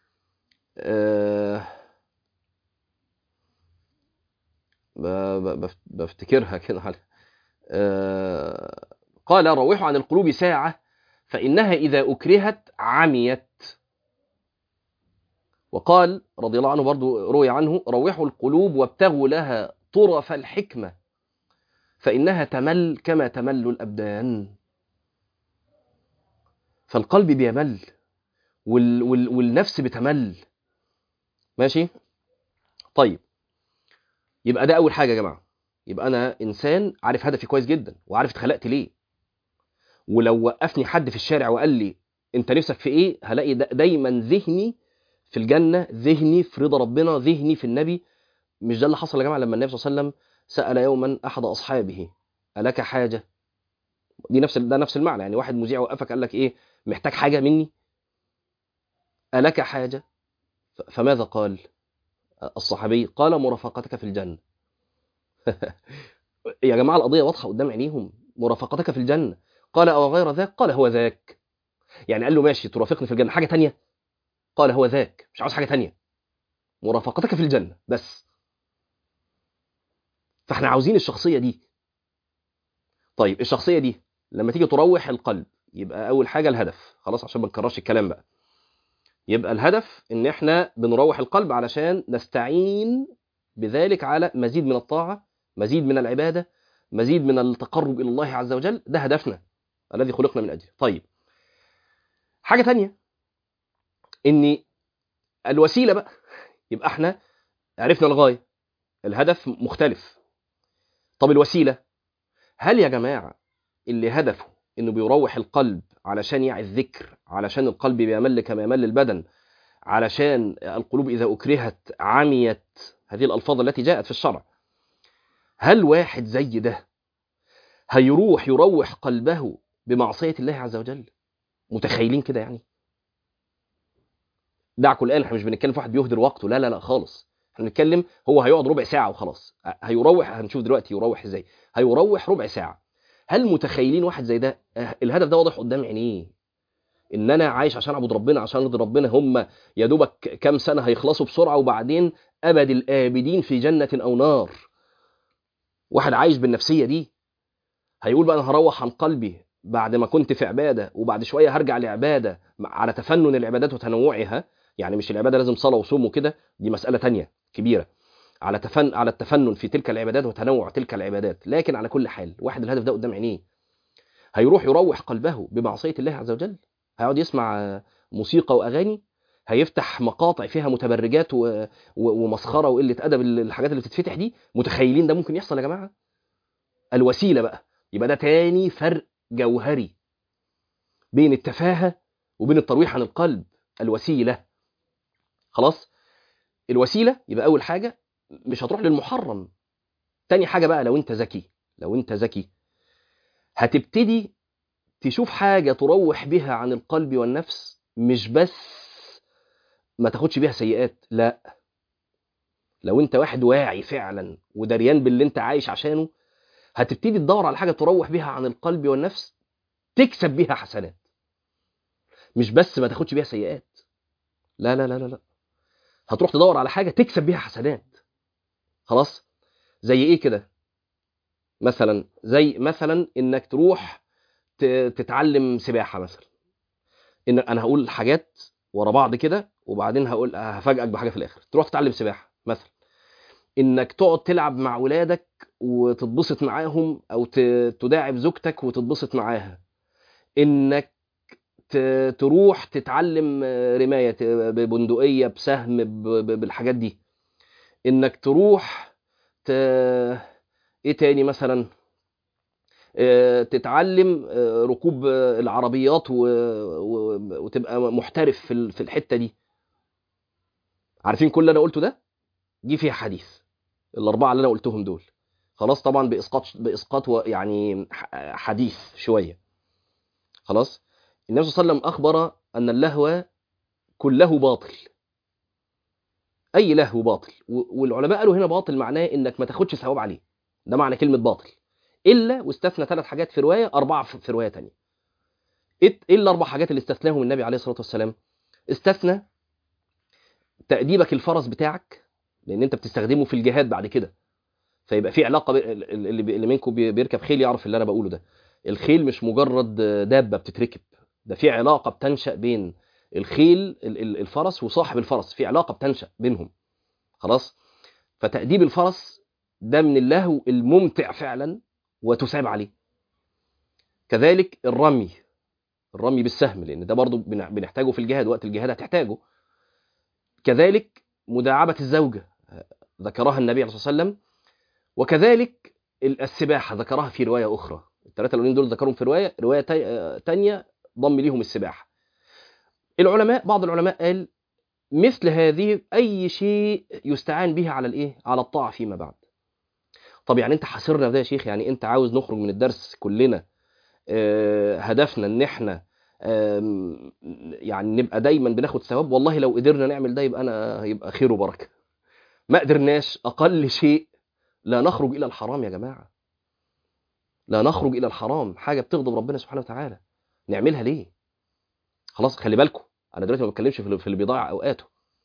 آه بفتكرها كده على آه قال روحوا عن القلوب ساعة فإنها إذا أكرهت عميت وقال رضي الله عنه برضو روي عنه روحوا القلوب وابتغوا لها طرف الحكمة فإنها تمل كما تمل الأبدان فالقلب بيمل وال وال والنفس بتمل ماشي طيب يبقى ده اول حاجه يا جماعه يبقى انا انسان عارف هدفي كويس جدا وعارف اتخلقت ليه ولو وقفني حد في الشارع وقال لي انت نفسك في ايه هلاقي دا دايما ذهني في الجنه ذهني في رضا ربنا ذهني في النبي مش ده اللي حصل يا جماعه لما النبي صلى الله عليه وسلم سال يوما احد اصحابه الك حاجه دي نفس ده نفس المعنى يعني واحد مذيع وقفك قال لك ايه محتاج حاجه مني الك حاجه فماذا قال الصحابي قال مرافقتك في الجنة يا جماعة القضية واضحة قدام عينيهم مرافقتك في الجنة قال أو غير ذاك قال هو ذاك يعني قال له ماشي ترافقني في الجنة حاجة تانية قال هو ذاك مش عاوز حاجة تانية مرافقتك في الجنة بس فاحنا عاوزين الشخصية دي طيب الشخصية دي لما تيجي تروح القلب يبقى أول حاجة الهدف خلاص عشان ما نكررش الكلام بقى يبقى الهدف ان احنا بنروح القلب علشان نستعين بذلك على مزيد من الطاعة مزيد من العبادة مزيد من التقرب إلى الله عز وجل ده هدفنا الذي خلقنا من أجله طيب حاجة تانية ان الوسيلة بقى يبقى احنا عرفنا الغاية الهدف مختلف طب الوسيلة هل يا جماعة اللي هدفه انه بيروح القلب علشان يعي الذكر علشان القلب بيمل كما يمل البدن علشان القلوب إذا أكرهت عميت هذه الألفاظ التي جاءت في الشرع هل واحد زي ده هيروح يروح قلبه بمعصية الله عز وجل متخيلين كده يعني دعكوا الآن احنا مش بنتكلم في واحد بيهدر وقته لا لا لا خالص احنا بنتكلم هو هيقعد ربع ساعة وخلاص هيروح هنشوف دلوقتي يروح ازاي هيروح ربع ساعة هل متخيلين واحد زي ده الهدف ده واضح قدام عينيه ان انا عايش عشان اعبد ربنا عشان ارضي ربنا هم يا دوبك كام سنه هيخلصوا بسرعه وبعدين ابد الابدين في جنه او نار واحد عايش بالنفسيه دي هيقول بقى انا هروح عن قلبي بعد ما كنت في عباده وبعد شويه هرجع لعباده على تفنن العبادات وتنوعها يعني مش العباده لازم صلاه وصوم وكده دي مساله تانية كبيره على تفن على التفنن في تلك العبادات وتنوع تلك العبادات لكن على كل حال واحد الهدف ده قدام عينيه هيروح يروح قلبه بمعصيه الله عز وجل هيقعد يسمع موسيقى واغاني هيفتح مقاطع فيها متبرجات و... و... ومسخره وقله ادب الحاجات اللي بتتفتح دي متخيلين ده ممكن يحصل يا جماعه الوسيله بقى يبقى ده تاني فرق جوهري بين التفاهه وبين الترويح عن القلب الوسيله خلاص الوسيله يبقى اول حاجه مش هتروح للمحرم تاني حاجه بقى لو انت ذكي لو انت ذكي هتبتدي تشوف حاجة تروح بها عن القلب والنفس مش بس ما تاخدش بيها سيئات لا لو انت واحد واعي فعلا ودريان باللي انت عايش عشانه هتبتدي تدور على حاجة تروح بها عن القلب والنفس تكسب بيها حسنات مش بس ما تاخدش بيها سيئات لا لا لا لا لا هتروح تدور على حاجة تكسب بيها حسنات خلاص زي ايه كده مثلا زي مثلا انك تروح ت- تتعلم سباحه مثلا ان انا هقول حاجات ورا بعض كده وبعدين هقول هفاجئك بحاجه في الاخر تروح تتعلم سباحه مثلا انك تقعد تلعب مع ولادك وتتبسط معاهم او ت- تداعب زوجتك وتتبسط معاها انك ت- تروح تتعلم رمايه ت- ببندقيه بسهم ب- ب- بالحاجات دي انك تروح ت... ايه تاني مثلا آه، تتعلم آه، ركوب آه، العربيات و... و... وتبقى محترف في ال- في الحته دي عارفين كل اللي انا قلته ده جه فيها حديث الاربعه اللي انا قلتهم دول خلاص طبعا باسقاط باسقاط و- يعني ح- حديث شويه خلاص النبي صلى الله عليه وسلم اخبر ان اللهو كله باطل اي لهو باطل و- والعلماء قالوا هنا باطل معناه انك ما تاخدش ثواب عليه ده معنى كلمه باطل الا واستثنى ثلاث حاجات في روايه اربعه في في روايه تانية ايه إيه الاربع حاجات اللي استثناهم النبي عليه الصلاه والسلام استثنى تأديبك الفرس بتاعك لان انت بتستخدمه في الجهاد بعد كده فيبقى في علاقه ب- اللي اللي منكم بي- بيركب خيل يعرف اللي انا بقوله ده الخيل مش مجرد دابه بتتركب ده في علاقه بتنشا بين الخيل ال- ال- الفرس وصاحب الفرس في علاقه بتنشا بينهم خلاص فتأديب الفرس ده من اللهو الممتع فعلا وتثاب عليه كذلك الرمي الرمي بالسهم لان ده برضو بن- بنحتاجه في الجهاد وقت الجهاد هتحتاجه كذلك مداعبة الزوجة ذكرها النبي عليه الصلاة والسلام وكذلك السباحة ذكرها في رواية أخرى الثلاثة الأولين دول ذكرهم في رواية رواية تا- آه، تانية ضم ليهم السباحة العلماء بعض العلماء قال مثل هذه أي شيء يستعان به على الإيه على الطاعة فيما بعد طب يعني أنت حاصرنا في ده يا شيخ يعني أنت عاوز نخرج من الدرس كلنا آه، هدفنا ان احنا آم، يعني نبقى دايما بناخد ثواب والله لو قدرنا نعمل ده يبقى انا يبقى خير وبركه ما قدرناش اقل شيء لا نخرج الى الحرام يا جماعه لا نخرج الى الحرام حاجه بتغضب ربنا سبحانه وتعالى نعملها ليه خلاص خلي بالكم انا دلوقتي ما بتكلمش في اللي- في اللي بيضيع اوقاته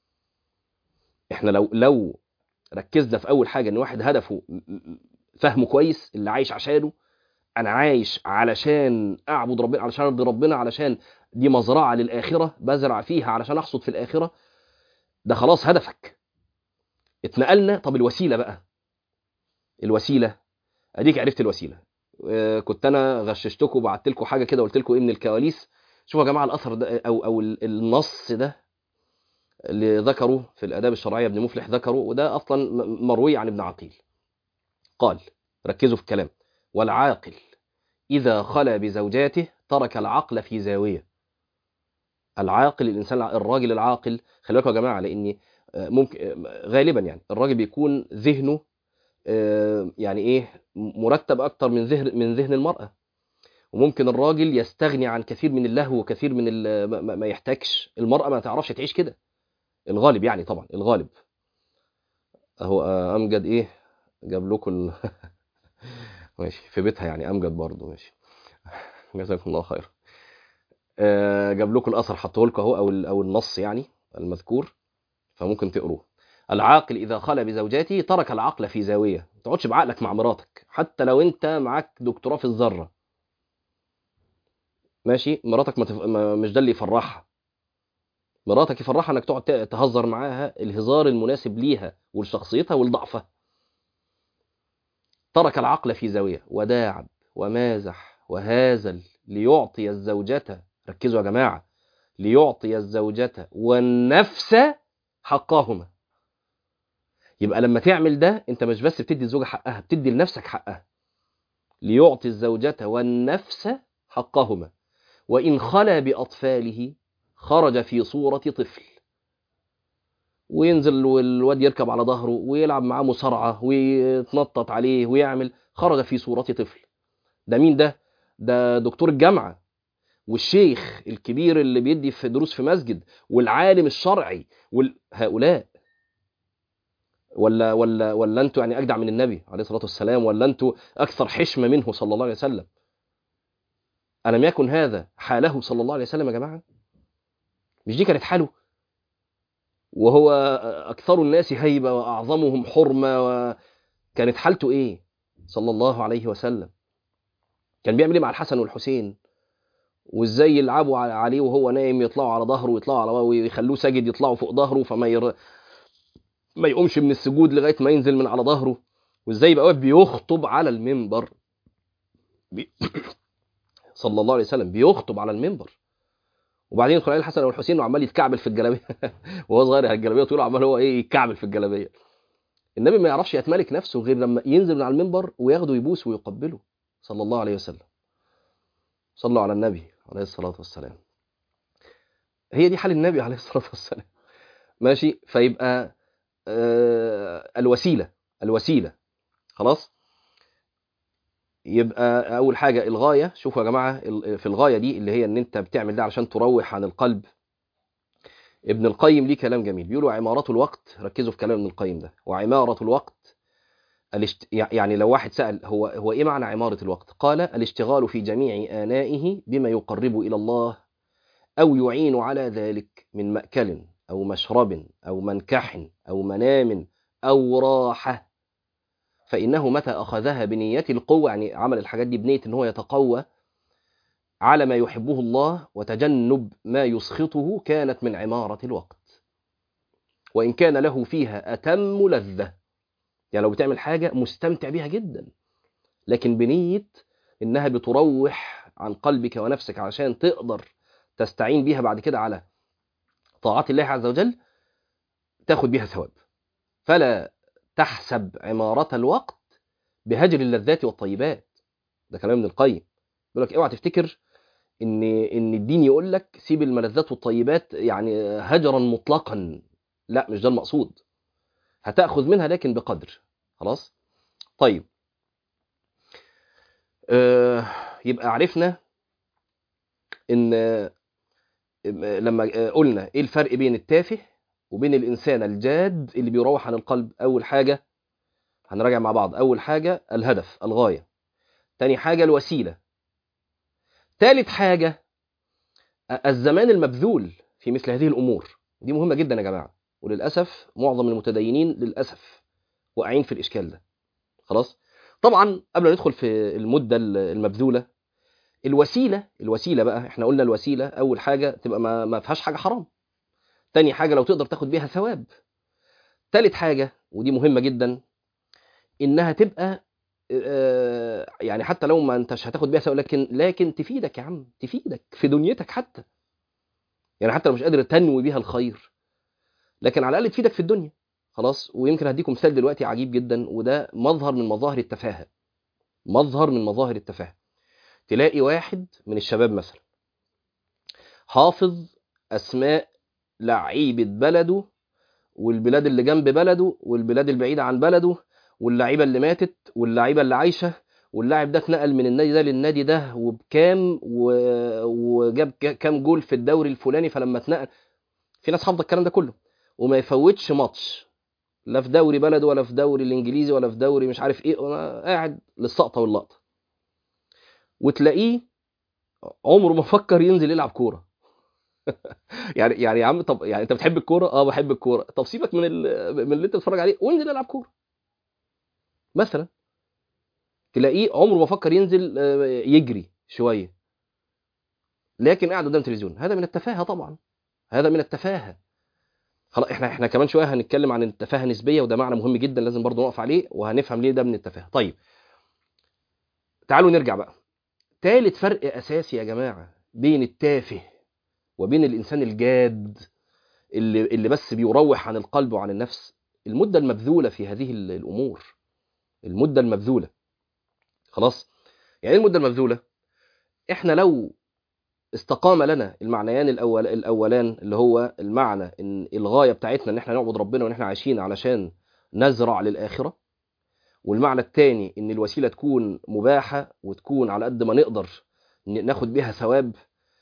احنا لو لو ركزنا في اول حاجه ان واحد هدفه م- م- فهمه كويس اللي عايش عشانه انا عايش علشان اعبد ربنا علشان ارضي ربنا علشان دي مزرعه للاخره بزرع فيها علشان احصد في الاخره ده خلاص هدفك اتنقلنا طب الوسيله بقى الوسيله اديك عرفت الوسيله آه، كنت انا غششتكم وبعت لكم حاجه كده قلت لكم ايه من الكواليس شوفوا يا جماعه الاثر ده او او ال- النص ده اللي ذكره في الاداب الشرعيه ابن مفلح ذكره وده اصلا م- مروي عن ابن عقيل قال ركزوا في الكلام والعاقل إذا خلا بزوجاته ترك العقل في زاوية العاقل الإنسان الع- الراجل العاقل خلي بالكم يا جماعة لأن آه، ممكن آه، غالبا يعني الراجل بيكون ذهنه آه، يعني إيه مرتب أكتر من ذهن من ذهن المرأة وممكن الراجل يستغني عن كثير من اللهو وكثير من ال- ما- ما ما يحتاجش المرأة ما تعرفش تعيش كده الغالب يعني طبعا الغالب اهو آه، امجد ايه جاب لكم ال... ماشي في بيتها يعني امجد برضه ماشي جزاكم الله خير آه، جاب لكم الاثر حطه لكم اهو او ال- او النص يعني المذكور فممكن تقروه العاقل اذا خلى بزوجاته ترك العقل في زاويه ما تقعدش بعقلك مع مراتك حتى لو انت معاك دكتوراه في الذره ماشي مراتك ما تف... ما مش ده اللي يفرحها مراتك يفرحها انك تقعد ت- تهزر معاها الهزار المناسب ليها ولشخصيتها ولضعفها ترك العقل في زاويه وداعب ومازح وهازل ليعطي الزوجة ركزوا يا جماعة ليعطي الزوجة والنفس حقهما يبقى لما تعمل ده انت مش بس بتدي الزوجة حقها بتدي لنفسك حقها ليعطي الزوجة والنفس حقهما وإن خلا بأطفاله خرج في صورة طفل وينزل والواد يركب على ظهره ويلعب معاه مصارعة ويتنطط عليه ويعمل خرج في صورة طفل ده مين ده؟ ده دكتور الجامعة والشيخ الكبير اللي بيدي في دروس في مسجد والعالم الشرعي وال... هؤلاء ولا ولا ولا انتوا يعني اجدع من النبي عليه الصلاه والسلام ولا انتوا اكثر حشمه منه صلى الله عليه وسلم الم يكن هذا حاله صلى الله عليه وسلم يا جماعه مش دي كانت حاله وهو اكثر الناس هيبه واعظمهم حرمه وكانت حالته ايه صلى الله عليه وسلم كان بيعمل ايه مع الحسن والحسين وازاي يلعبوا عليه وهو نايم يطلعوا على ظهره ويطلعوا على ويخلوه ساجد يطلعوا فوق ظهره فما ير... ما يقومش من السجود لغايه ما ينزل من على ظهره وازاي يبقى واقف بيخطب على المنبر بي... صلى الله عليه وسلم بيخطب على المنبر وبعدين يدخل عليه الحسن والحسين وعمال يتكعبل في الجلابيه وهو صغير الجلابيه طويله عمال هو ايه يتكعبل في الجلابيه النبي ما يعرفش يتملك نفسه غير لما ينزل من على المنبر وياخده يبوس ويقبله صلى الله عليه وسلم صلوا على النبي عليه الصلاة والسلام هي دي حال النبي عليه الصلاة والسلام ماشي فيبقى آه الوسيلة الوسيلة خلاص يبقى أول حاجة الغاية شوفوا يا جماعة في الغاية دي اللي هي إن أنت بتعمل ده علشان تروح عن القلب ابن القيم ليه كلام جميل بيقولوا عمارة الوقت ركزوا في كلام ابن القيم ده وعمارة الوقت الاشت... يعني لو واحد سأل هو هو ايه معنى عمارة الوقت؟ قال الاشتغال في جميع آنائه بما يقرب إلى الله أو يعين على ذلك من مأكل أو مشرب أو منكح أو منام أو راحة فإنه متى أخذها بنية القوة يعني عمل الحاجات دي بنية إن هو يتقوى على ما يحبه الله وتجنب ما يسخطه كانت من عمارة الوقت وإن كان له فيها أتم لذة يعني لو بتعمل حاجة مستمتع بيها جدا لكن بنية إنها بتروح عن قلبك ونفسك علشان تقدر تستعين بيها بعد كده على طاعات الله عز وجل تاخد بيها ثواب فلا تحسب عمارة الوقت بهجر اللذات والطيبات ده كلام ابن القيم بيقول لك اوعى تفتكر ان ان الدين يقول لك سيب الملذات والطيبات يعني هجرا مطلقا لا مش ده المقصود هتاخذ منها لكن بقدر خلاص طيب آه يبقى عرفنا ان لما قلنا ايه الفرق بين التافه وبين الانسان الجاد اللي بيروح عن القلب اول حاجه هنراجع مع بعض اول حاجه الهدف الغايه تاني حاجه الوسيله ثالث حاجه الزمان المبذول في مثل هذه الامور دي مهمه جدا يا جماعه وللاسف معظم المتدينين للاسف واقعين في الاشكال ده خلاص طبعا قبل ما ندخل في المده المبذوله الوسيله الوسيله بقى احنا قلنا الوسيله اول حاجه تبقى ما, ما فيهاش حاجه حرام تاني حاجه لو تقدر تاخد بيها ثواب تالت حاجه ودي مهمه جدا انها تبقى يعني حتى لو ما انتش هتاخد بيها ثواب لكن لكن تفيدك يا عم تفيدك في دنيتك حتى يعني حتى لو مش قادر تنوي بيها الخير لكن على الاقل تفيدك في الدنيا خلاص ويمكن هديكم مثال دلوقتي عجيب جدا وده مظهر من مظاهر التفاهه مظهر من مظاهر التفاهه تلاقي واحد من الشباب مثلا حافظ اسماء لعيبه بلده والبلاد اللي جنب بلده والبلاد البعيده عن بلده واللعيبه اللي ماتت واللعيبه اللي عايشه واللاعب ده اتنقل من النادي ده للنادي ده وبكام و... وجاب كام جول في الدوري الفلاني فلما اتنقل في ناس حافظه الكلام ده كله وما يفوتش ماتش لا في دوري بلده ولا في دوري الانجليزي ولا في دوري مش عارف ايه قاعد للسقطه واللقطه وتلاقيه عمره ما فكر ينزل يلعب كوره يعني يعني يا عم طب يعني انت بتحب الكوره اه بحب الكوره طب سيبك من من اللي انت بتتفرج عليه وانزل العب كوره مثلا تلاقيه عمره ما فكر ينزل يجري شويه لكن قاعد قدام التلفزيون هذا من التفاهه طبعا هذا من التفاهه خلاص احنا احنا كمان شويه هنتكلم عن التفاهه النسبيه وده معنى مهم جدا لازم برضه نقف عليه وهنفهم ليه ده من التفاهه طيب تعالوا نرجع بقى ثالث فرق اساسي يا جماعه بين التافه وبين الانسان الجاد اللي اللي بس بيروح عن القلب وعن النفس المده المبذوله في هذه الامور المده المبذوله خلاص يعني المده المبذوله احنا لو استقام لنا المعنيان الأول الاولان اللي هو المعنى ان الغايه بتاعتنا ان احنا نعبد ربنا وان احنا عايشين علشان نزرع للاخره والمعنى الثاني ان الوسيله تكون مباحه وتكون على قد ما نقدر ناخد بيها ثواب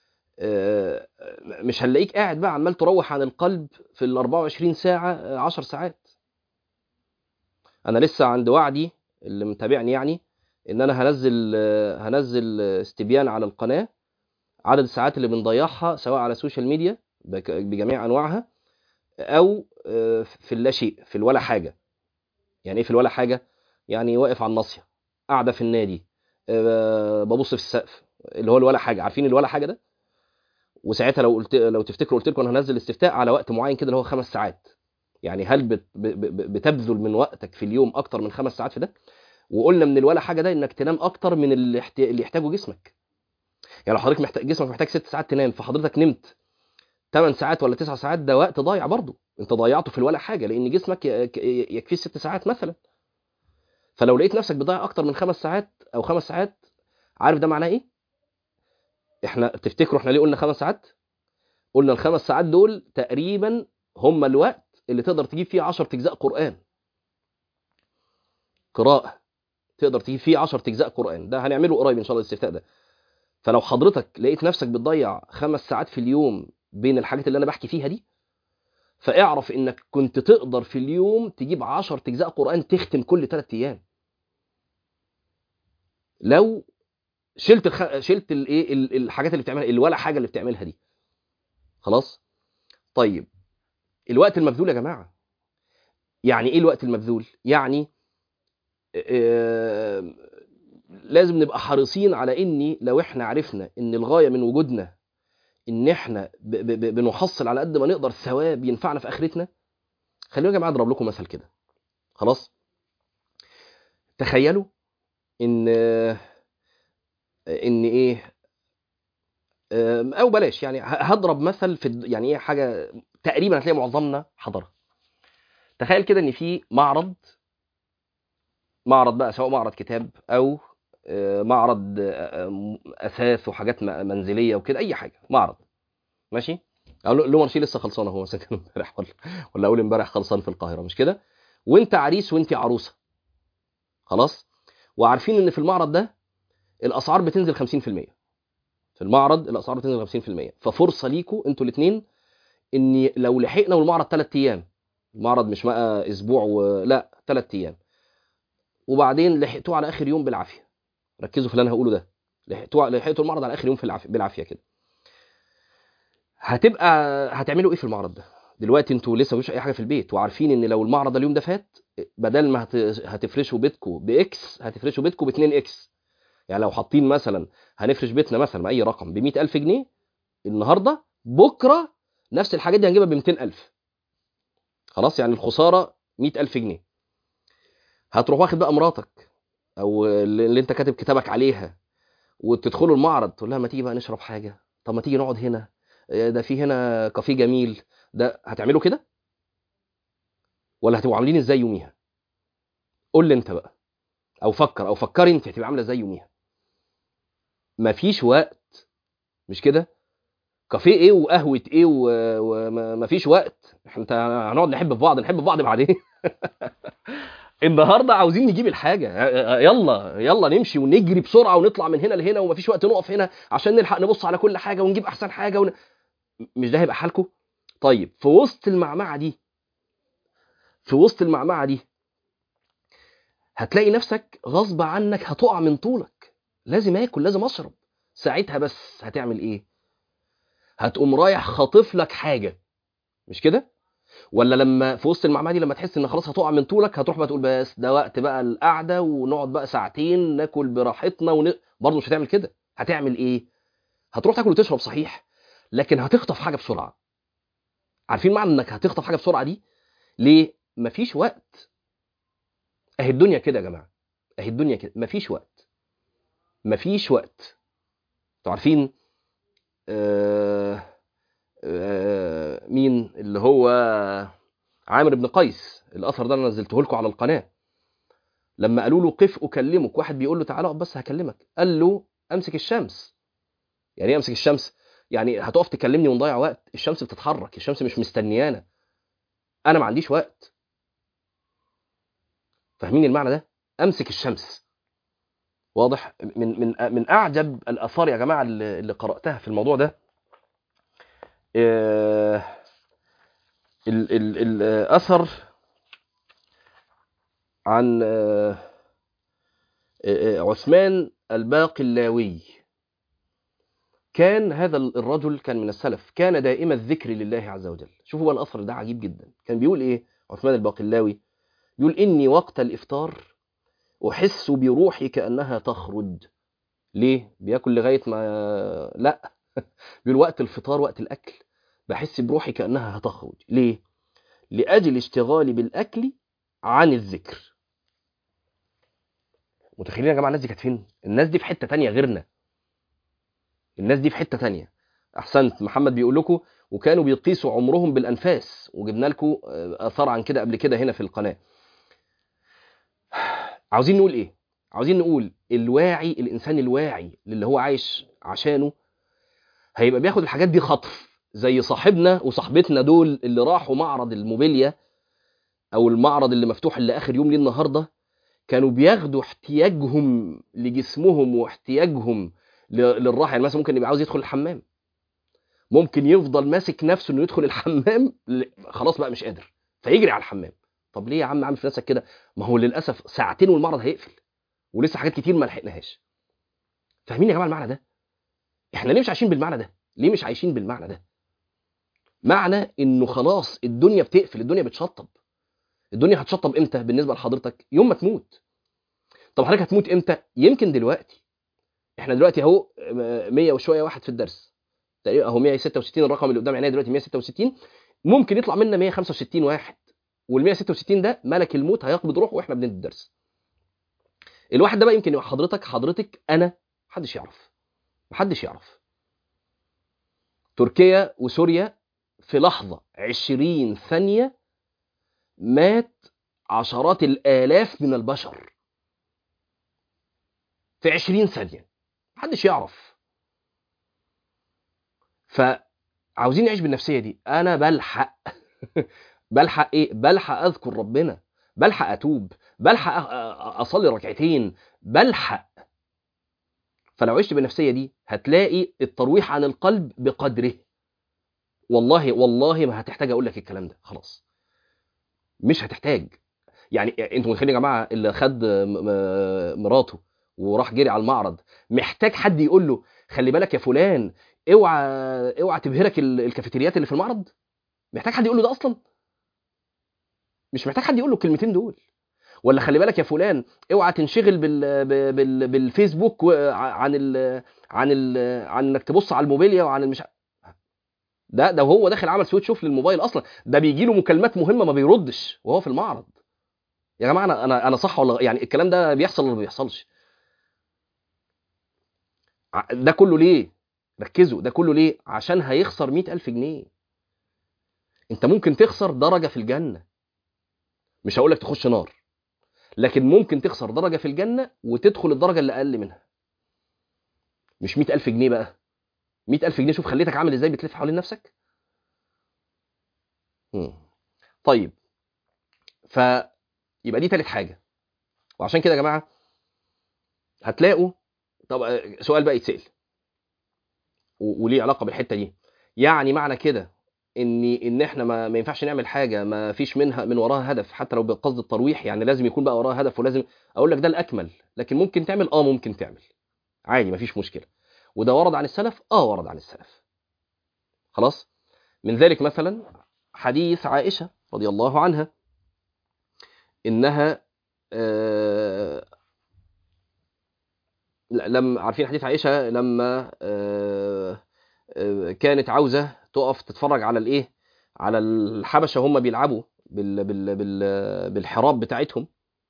مش هنلاقيك قاعد بقى عمال تروح عن القلب في ال 24 ساعه 10 ساعات انا لسه عند وعدي اللي متابعني يعني ان انا هنزل هنزل استبيان على القناه عدد الساعات اللي بنضيعها سواء على السوشيال ميديا بجميع انواعها او في اللا شيء في الولا حاجه يعني ايه في الولا حاجه يعني واقف على الناصيه قاعده في النادي آه، ببص في السقف اللي هو الولا حاجه عارفين الولا حاجه ده وساعتها لو قلت لو تفتكروا قلت لكم انا هنزل استفتاء على وقت معين كده اللي هو خمس ساعات يعني هل بت... ب... ب... بتبذل من وقتك في اليوم اكتر من خمس ساعات في ده وقلنا من الولا حاجه ده انك تنام اكتر من اللي, احت... اللي يحتاجه جسمك يعني لو حضرتك محتاج جسمك محتاج ست ساعات تنام فحضرتك نمت 8 ساعات ولا 9 ساعات ده وقت ضايع برضه انت ضيعته في الولا حاجه لان جسمك ي... ي- يكفيه ست ساعات مثلا فلو لقيت نفسك بتضيع اكتر من خمس ساعات او خمس ساعات عارف ده معناه ايه احنا تفتكروا احنا ليه قلنا خمس ساعات قلنا الخمس ساعات دول تقريبا هم الوقت اللي تقدر تجيب فيه 10 اجزاء قران قراءه تقدر تجيب فيه 10 اجزاء قران ده هنعمله قريب ان شاء الله الاستفتاء ده فلو حضرتك لقيت نفسك بتضيع خمس ساعات في اليوم بين الحاجات اللي انا بحكي فيها دي فاعرف انك كنت تقدر في اليوم تجيب 10 اجزاء قران تختم كل ثلاث ايام لو شلت الخ... شلت الايه ال- الحاجات اللي بتعملها ولا حاجه اللي بتعملها دي خلاص طيب الوقت المبذول يا جماعه يعني ايه الوقت المبذول يعني آه، لازم نبقى حريصين على اني لو احنا عرفنا ان الغايه من وجودنا ان احنا ب... ب... ب- بنحصل على قد ما نقدر ثواب ينفعنا في اخرتنا خلينا يا جماعه اضرب لكم مثل كده خلاص تخيلوا ان ان ايه أم، او بلاش يعني ه- هضرب مثل في الد- يعني ايه حاجه تقريبا هتلاقي معظمنا حضرها تخيل كده ان في معرض معرض بقى سواء معرض كتاب او آه، معرض آه، آه، اثاث وحاجات م- منزليه وكده اي حاجه معرض ماشي او لو مارشي لسه خلصانه هو ساكن امبارح ولا ولا اول امبارح خلصان في القاهره مش كده وانت عريس وانت عروسه خلاص وعارفين ان في المعرض ده الاسعار بتنزل 50% في المعرض الاسعار بتنزل 50% ففرصه ليكوا انتوا الاثنين ان لو لحقنا والمعرض ثلاث ايام المعرض مش بقى اسبوع ولا ثلاث ايام وبعدين لحقتوه على اخر يوم بالعافيه ركزوا في اللي انا هقوله ده لحقتوه لحقتوا المعرض على اخر يوم في العافيه بالعافيه كده هتبقى هتعملوا ايه في المعرض ده دلوقتي انتوا لسه مفيش اي حاجه في البيت وعارفين ان لو المعرض اليوم ده فات بدل ما هت... هتفرشوا بيتكم باكس هتفرشوا بيتكم ب 2 اكس يعني لو حاطين مثلا هنفرش بيتنا مثلا باي رقم ب 100000 جنيه النهارده بكره نفس الحاجات دي هنجيبها ب 200000 خلاص يعني الخساره 100000 جنيه هتروح واخد بقى مراتك او اللي اللي انت كاتب كتابك عليها وتدخلوا المعرض تقول لها ما تيجي بقى نشرب حاجه طب ما تيجي نقعد هنا ده في هنا كافيه جميل ده هتعملوا كده ولا هتبقوا عاملين ازاي يوميها قول لي انت بقى او فكر او فكري انت هتبقى عامله ازاي يوميها مفيش وقت مش كده كافيه ايه وقهوه ايه ومفيش وقت احنا هنقعد نحب في بعض نحب في بعض بعدين النهارده عاوزين نجيب الحاجه يلا يلا نمشي ونجري بسرعه ونطلع من هنا لهنا ومفيش وقت نقف هنا عشان نلحق نبص على كل حاجه ونجيب احسن حاجه ون... مش ده هيبقى حالكم طيب في وسط المعمعه دي في وسط المعمعه دي هتلاقي نفسك غصب عنك هتقع من طولك لازم اكل لازم اشرب ساعتها بس هتعمل ايه هتقوم رايح خاطف لك حاجه مش كده ولا لما في وسط المعمعه دي لما تحس ان خلاص هتقع من طولك هتروح بقى تقول بس ده وقت بقى القعده ونقعد بقى ساعتين ناكل براحتنا ون... برضه مش هتعمل كده هتعمل ايه هتروح تاكل وتشرب صحيح لكن هتخطف حاجه بسرعه عارفين معنى انك هتخطف حاجه بسرعه دي ليه مفيش وقت اهي الدنيا كده يا جماعه اهي الدنيا كده مفيش وقت مفيش وقت انتوا عارفين آه آه مين اللي هو عامر بن قيس الاثر ده انا نزلته لكم على القناه لما قالوا له قف اكلمك واحد بيقول له تعالى اقف بس هكلمك قال له امسك الشمس يعني ايه امسك الشمس يعني هتقف تكلمني ونضيع وقت الشمس بتتحرك الشمس مش مستنيانا انا ما عنديش وقت فاهمين المعنى ده امسك الشمس واضح من من من اعجب الاثار يا جماعه اللي اللي قراتها في الموضوع ده آه، ال- ال- الاثر عن آه، آه، عثمان الباقلاوي كان هذا الرجل كان من السلف كان دائم الذكر لله عز وجل شوفوا بقى الاثر ده عجيب جدا كان بيقول ايه عثمان الباقلاوي يقول اني وقت الافطار احس بروحي كانها تخرج ليه بياكل لغايه ما لا بيقول وقت الفطار وقت الاكل بحس بروحي كانها هتخرج ليه لاجل اشتغالي بالاكل عن الذكر متخيلين يا جماعه الناس دي كانت فين الناس دي في حته تانية غيرنا الناس دي في حته تانية احسنت محمد بيقول لكم وكانوا بيقيسوا عمرهم بالانفاس وجبنا لكم اثار عن كده قبل كده هنا في القناه عاوزين نقول ايه عاوزين نقول الواعي الانسان الواعي اللي هو عايش عشانه هيبقى بياخد الحاجات دي خطف زي صاحبنا وصاحبتنا دول اللي راحوا معرض الموبيليا او المعرض اللي مفتوح اللي اخر يوم ليه النهارده كانوا بياخدوا احتياجهم لجسمهم واحتياجهم للراحه يعني مثلا ممكن يبقى عاوز يدخل الحمام ممكن يفضل ماسك نفسه انه يدخل الحمام خلاص بقى مش قادر فيجري على الحمام طب ليه يا عم عامل في نفسك كده ما هو للاسف ساعتين والمعرض هيقفل ولسه حاجات كتير ما لحقناهاش فاهمين يا جماعه المعنى ده احنا ليه مش عايشين بالمعنى ده ليه مش عايشين بالمعنى ده معنى انه خلاص الدنيا بتقفل الدنيا بتشطب الدنيا هتشطب امتى بالنسبه لحضرتك يوم ما تموت طب حضرتك هتموت امتى يمكن دلوقتي احنا دلوقتي اهو 100 وشويه واحد في الدرس تقريبا اهو 166 الرقم اللي قدام عينيا دلوقتي 166 ممكن يطلع منا 165 واحد وال 166 ده ملك الموت هيقبض روحه واحنا بندي الدرس الواحد ده بقى يمكن يبقى حضرتك حضرتك انا محدش يعرف محدش يعرف تركيا وسوريا في لحظه 20 ثانيه مات عشرات الالاف من البشر في 20 ثانيه محدش يعرف فعاوزين نعيش بالنفسيه دي انا بلحق بلحق ايه بلحق اذكر ربنا بلحق اتوب بلحق اصلي ركعتين بلحق فلو عشت بالنفسيه دي هتلاقي الترويح عن القلب بقدره والله والله ما هتحتاج اقول لك الكلام ده خلاص مش هتحتاج يعني انتوا متخيلين يا جماعه اللي خد مراته وراح جري على المعرض محتاج حد يقول له خلي بالك يا فلان اوعى اوعى تبهرك الكافيتريات اللي في المعرض محتاج حد يقول له ده اصلا مش محتاج حد يقول له الكلمتين دول ولا خلي بالك يا فلان اوعى تنشغل بال... بال... بالفيسبوك عن ال... عن ال... عن انك تبص على الموبيليا وعن المش ده ده وهو داخل عمل سويتش اوف للموبايل اصلا ده بيجي له مكالمات مهمه ما بيردش وهو في المعرض يا جماعه انا انا انا صح ولا يعني الكلام ده بيحصل ولا ما بيحصلش ده كله ليه ركزوا ده كله ليه عشان هيخسر مئة ألف جنيه انت ممكن تخسر درجة في الجنة مش هقولك تخش نار لكن ممكن تخسر درجة في الجنة وتدخل الدرجة اللي أقل منها مش مئة ألف جنيه بقى مئة ألف جنيه شوف خليتك عامل ازاي بتلف حوالين نفسك مم. طيب فيبقى دي تالت حاجة وعشان كده يا جماعة هتلاقوا طب سؤال بقى يتسأل وليه علاقة بالحتة دي يعني معنى كده ان ان احنا ما, ما ينفعش نعمل حاجه ما فيش منها من وراها هدف حتى لو بقصد الترويح يعني لازم يكون بقى وراها هدف ولازم اقول لك ده الاكمل لكن ممكن تعمل اه ممكن تعمل عادي ما فيش مشكله وده ورد عن السلف اه ورد عن السلف خلاص من ذلك مثلا حديث عائشه رضي الله عنها انها آه لما عارفين حديث عائشه لما آه كانت عاوزه تقف تتفرج على الايه على الحبشه هم بيلعبوا بال بال بال بالحراب بتاعتهم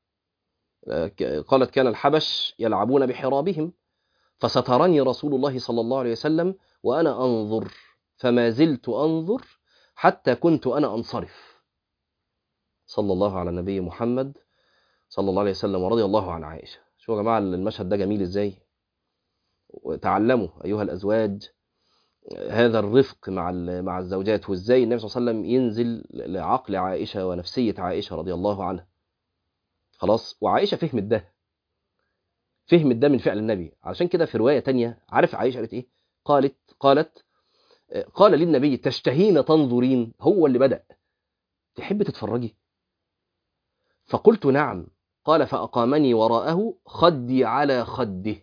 قالت كان الحبش يلعبون بحرابهم فسترني رسول الله صلى الله عليه وسلم وانا انظر فما زلت انظر حتى كنت انا انصرف صلى الله على النبي محمد صلى الله عليه وسلم ورضي الله عن عائشه شوفوا يا جماعه المشهد ده جميل ازاي وتعلموا ايها الازواج هذا الرفق مع مع الزوجات وازاي النبي صلى الله عليه وسلم ينزل لعقل عائشه ونفسيه عائشه رضي الله عنها خلاص وعائشه فهمت ده فهمت ده من فعل النبي علشان كده في روايه تانية عارف عائشه قالت ايه قالت قالت قال للنبي تشتهين تنظرين هو اللي بدا تحب تتفرجي فقلت نعم قال فاقامني وراءه خدي على خده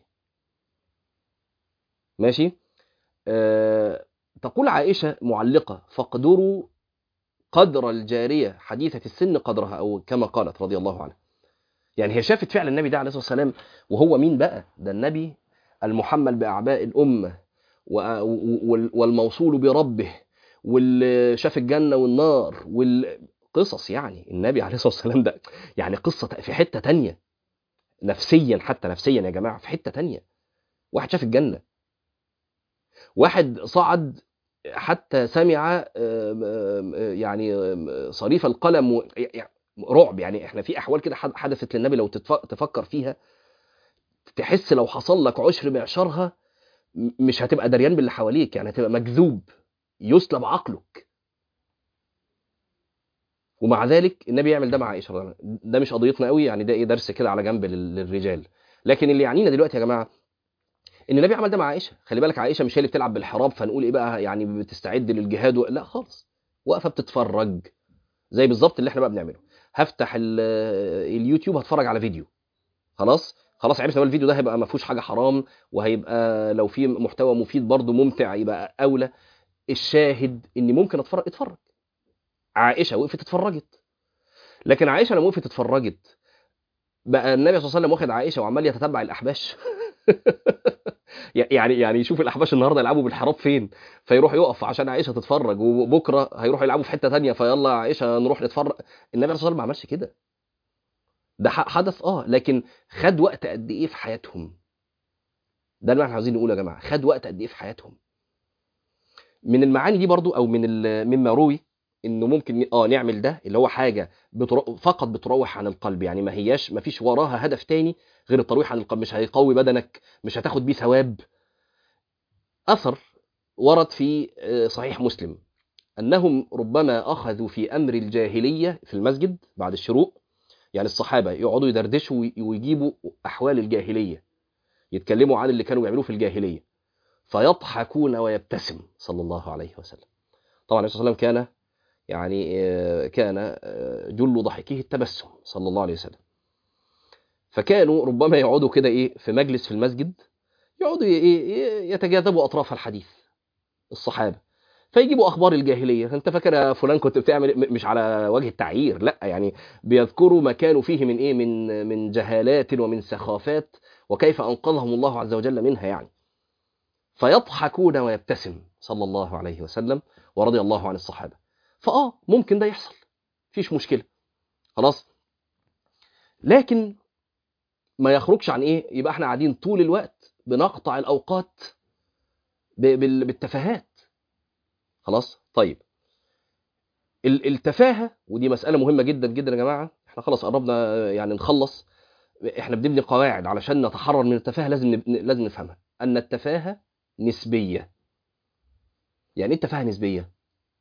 ماشي أه تقول عائشة معلقة فاقدروا قدر الجارية حديثة السن قدرها أو كما قالت رضي الله عنها يعني هي شافت فعلا النبي ده عليه الصلاه والسلام وهو مين بقى ده النبي المحمل باعباء الامه و- و- والموصول بربه واللي شاف الجنه والنار والقصص يعني النبي عليه الصلاه والسلام ده يعني قصه في حته تانية نفسيا حتى نفسيا يا جماعه في حته تانية واحد شاف الجنه واحد صعد حتى سمع آم، آم، يعني آم، صريف القلم و- يعني رعب يعني احنا في احوال كده حد- حدثت للنبي لو تتف- تفكر فيها تحس لو حصل لك عشر معشرها م- مش هتبقى دريان باللي حواليك يعني هتبقى مجذوب يسلب عقلك ومع ذلك النبي يعمل ده مع عائشه رضي الله عنها. ده مش قضيتنا قوي يعني ده ايه درس كده على جنب لل- للرجال لكن اللي يعنينا دلوقتي يا جماعه ان النبي عمل ده مع عائشه خلي بالك عائشه مش هي اللي بتلعب بالحراب فنقول ايه بقى يعني بتستعد للجهاد و... لا خالص واقفه بتتفرج زي بالظبط اللي احنا بقى بنعمله هفتح ال- اليوتيوب هتفرج على فيديو خلاص خلاص عرفنا بقى الفيديو ده هيبقى ما فيهوش حاجه حرام وهيبقى لو في محتوى مفيد برضه ممتع يبقى اولى الشاهد اني ممكن اتفرج اتفرج عائشه وقفت اتفرجت لكن عائشه لما وقفت اتفرجت بقى النبي صلى الله عليه وسلم واخد عائشه وعمال يتتبع الاحباش يعني يعني يشوف الاحباش النهارده يلعبوا بالحراب فين فيروح يقف عشان عائشه تتفرج وبكره هيروحوا يلعبوا في حته تانية فيلا يا عائشه نروح نتفرج النبي صلى الله عليه وسلم ما عملش كده ده ح- حدث اه لكن خد وقت قد ايه في حياتهم ده اللي احنا عاوزين نقوله يا جماعه خد وقت قد ايه في حياتهم من المعاني دي برضو او من ال- مما روي انه ممكن اه نعمل ده اللي هو حاجه بتر... فقط بتروح عن القلب يعني ما هياش ما فيش وراها هدف تاني غير الترويح عن القلب مش هيقوي بدنك مش هتاخد بيه ثواب اثر ورد في آه، صحيح مسلم انهم ربما اخذوا في امر الجاهليه في المسجد بعد الشروق يعني الصحابه يقعدوا يدردشوا وي- ويجيبوا احوال الجاهليه يتكلموا عن اللي كانوا بيعملوه في الجاهليه فيضحكون ويبتسم صلى الله عليه وسلم طبعا النبي صلى الله عليه وسلم كان يعني آه، كان آه، جل ضحكه التبسم صلى الله عليه وسلم فكانوا ربما يقعدوا كده ايه في مجلس في المسجد يقعدوا ي- ايه يتجاذبوا اطراف الحديث الصحابه فيجيبوا اخبار الجاهليه انت فاكر يا فلان كنت بتعمل إيه؟ م- مش على وجه التعيير لا يعني بيذكروا ما كانوا فيه من ايه من من جهالات ومن سخافات وكيف انقذهم الله عز وجل منها يعني فيضحكون ويبتسم صلى الله عليه وسلم ورضي الله عن الصحابه فاه ممكن ده يحصل مفيش مشكله خلاص لكن ما يخرجش عن ايه يبقى احنا قاعدين طول الوقت بنقطع الاوقات ب- بال- بالتفاهات خلاص طيب ال- التفاهه ودي مساله مهمه جدا جدا يا جماعه احنا خلاص قربنا يعني نخلص احنا بنبني قواعد علشان نتحرر من التفاهه لازم نب- لازم نفهمها ان التفاهه نسبيه يعني ايه التفاهه نسبيه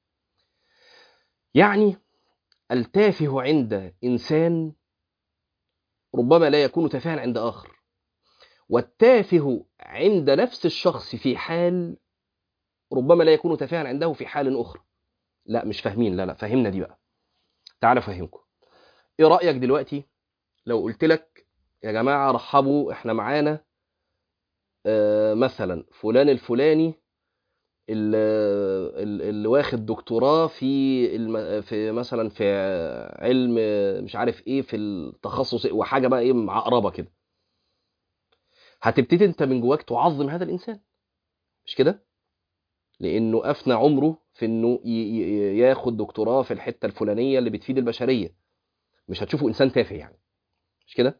يعني التافه عند انسان ربما لا يكون تافها عند اخر والتافه عند نفس الشخص في حال ربما لا يكون تافها عنده في حال اخرى لا مش فاهمين لا لا فهمنا دي بقى تعال افهمكم ايه رايك دلوقتي لو قلت لك يا جماعه رحبوا احنا معانا آه، مثلا فلان الفلاني اللي, اللي واخد دكتوراه في الم... في مثلا في علم مش عارف ايه في التخصص إيه، وحاجه بقى ايه معقربه كده هتبتدي انت من جواك تعظم هذا الانسان مش كده لانه افنى عمره في انه ي... ي... ياخد دكتوراه في الحته الفلانيه اللي بتفيد البشريه مش هتشوفه انسان تافه يعني مش كده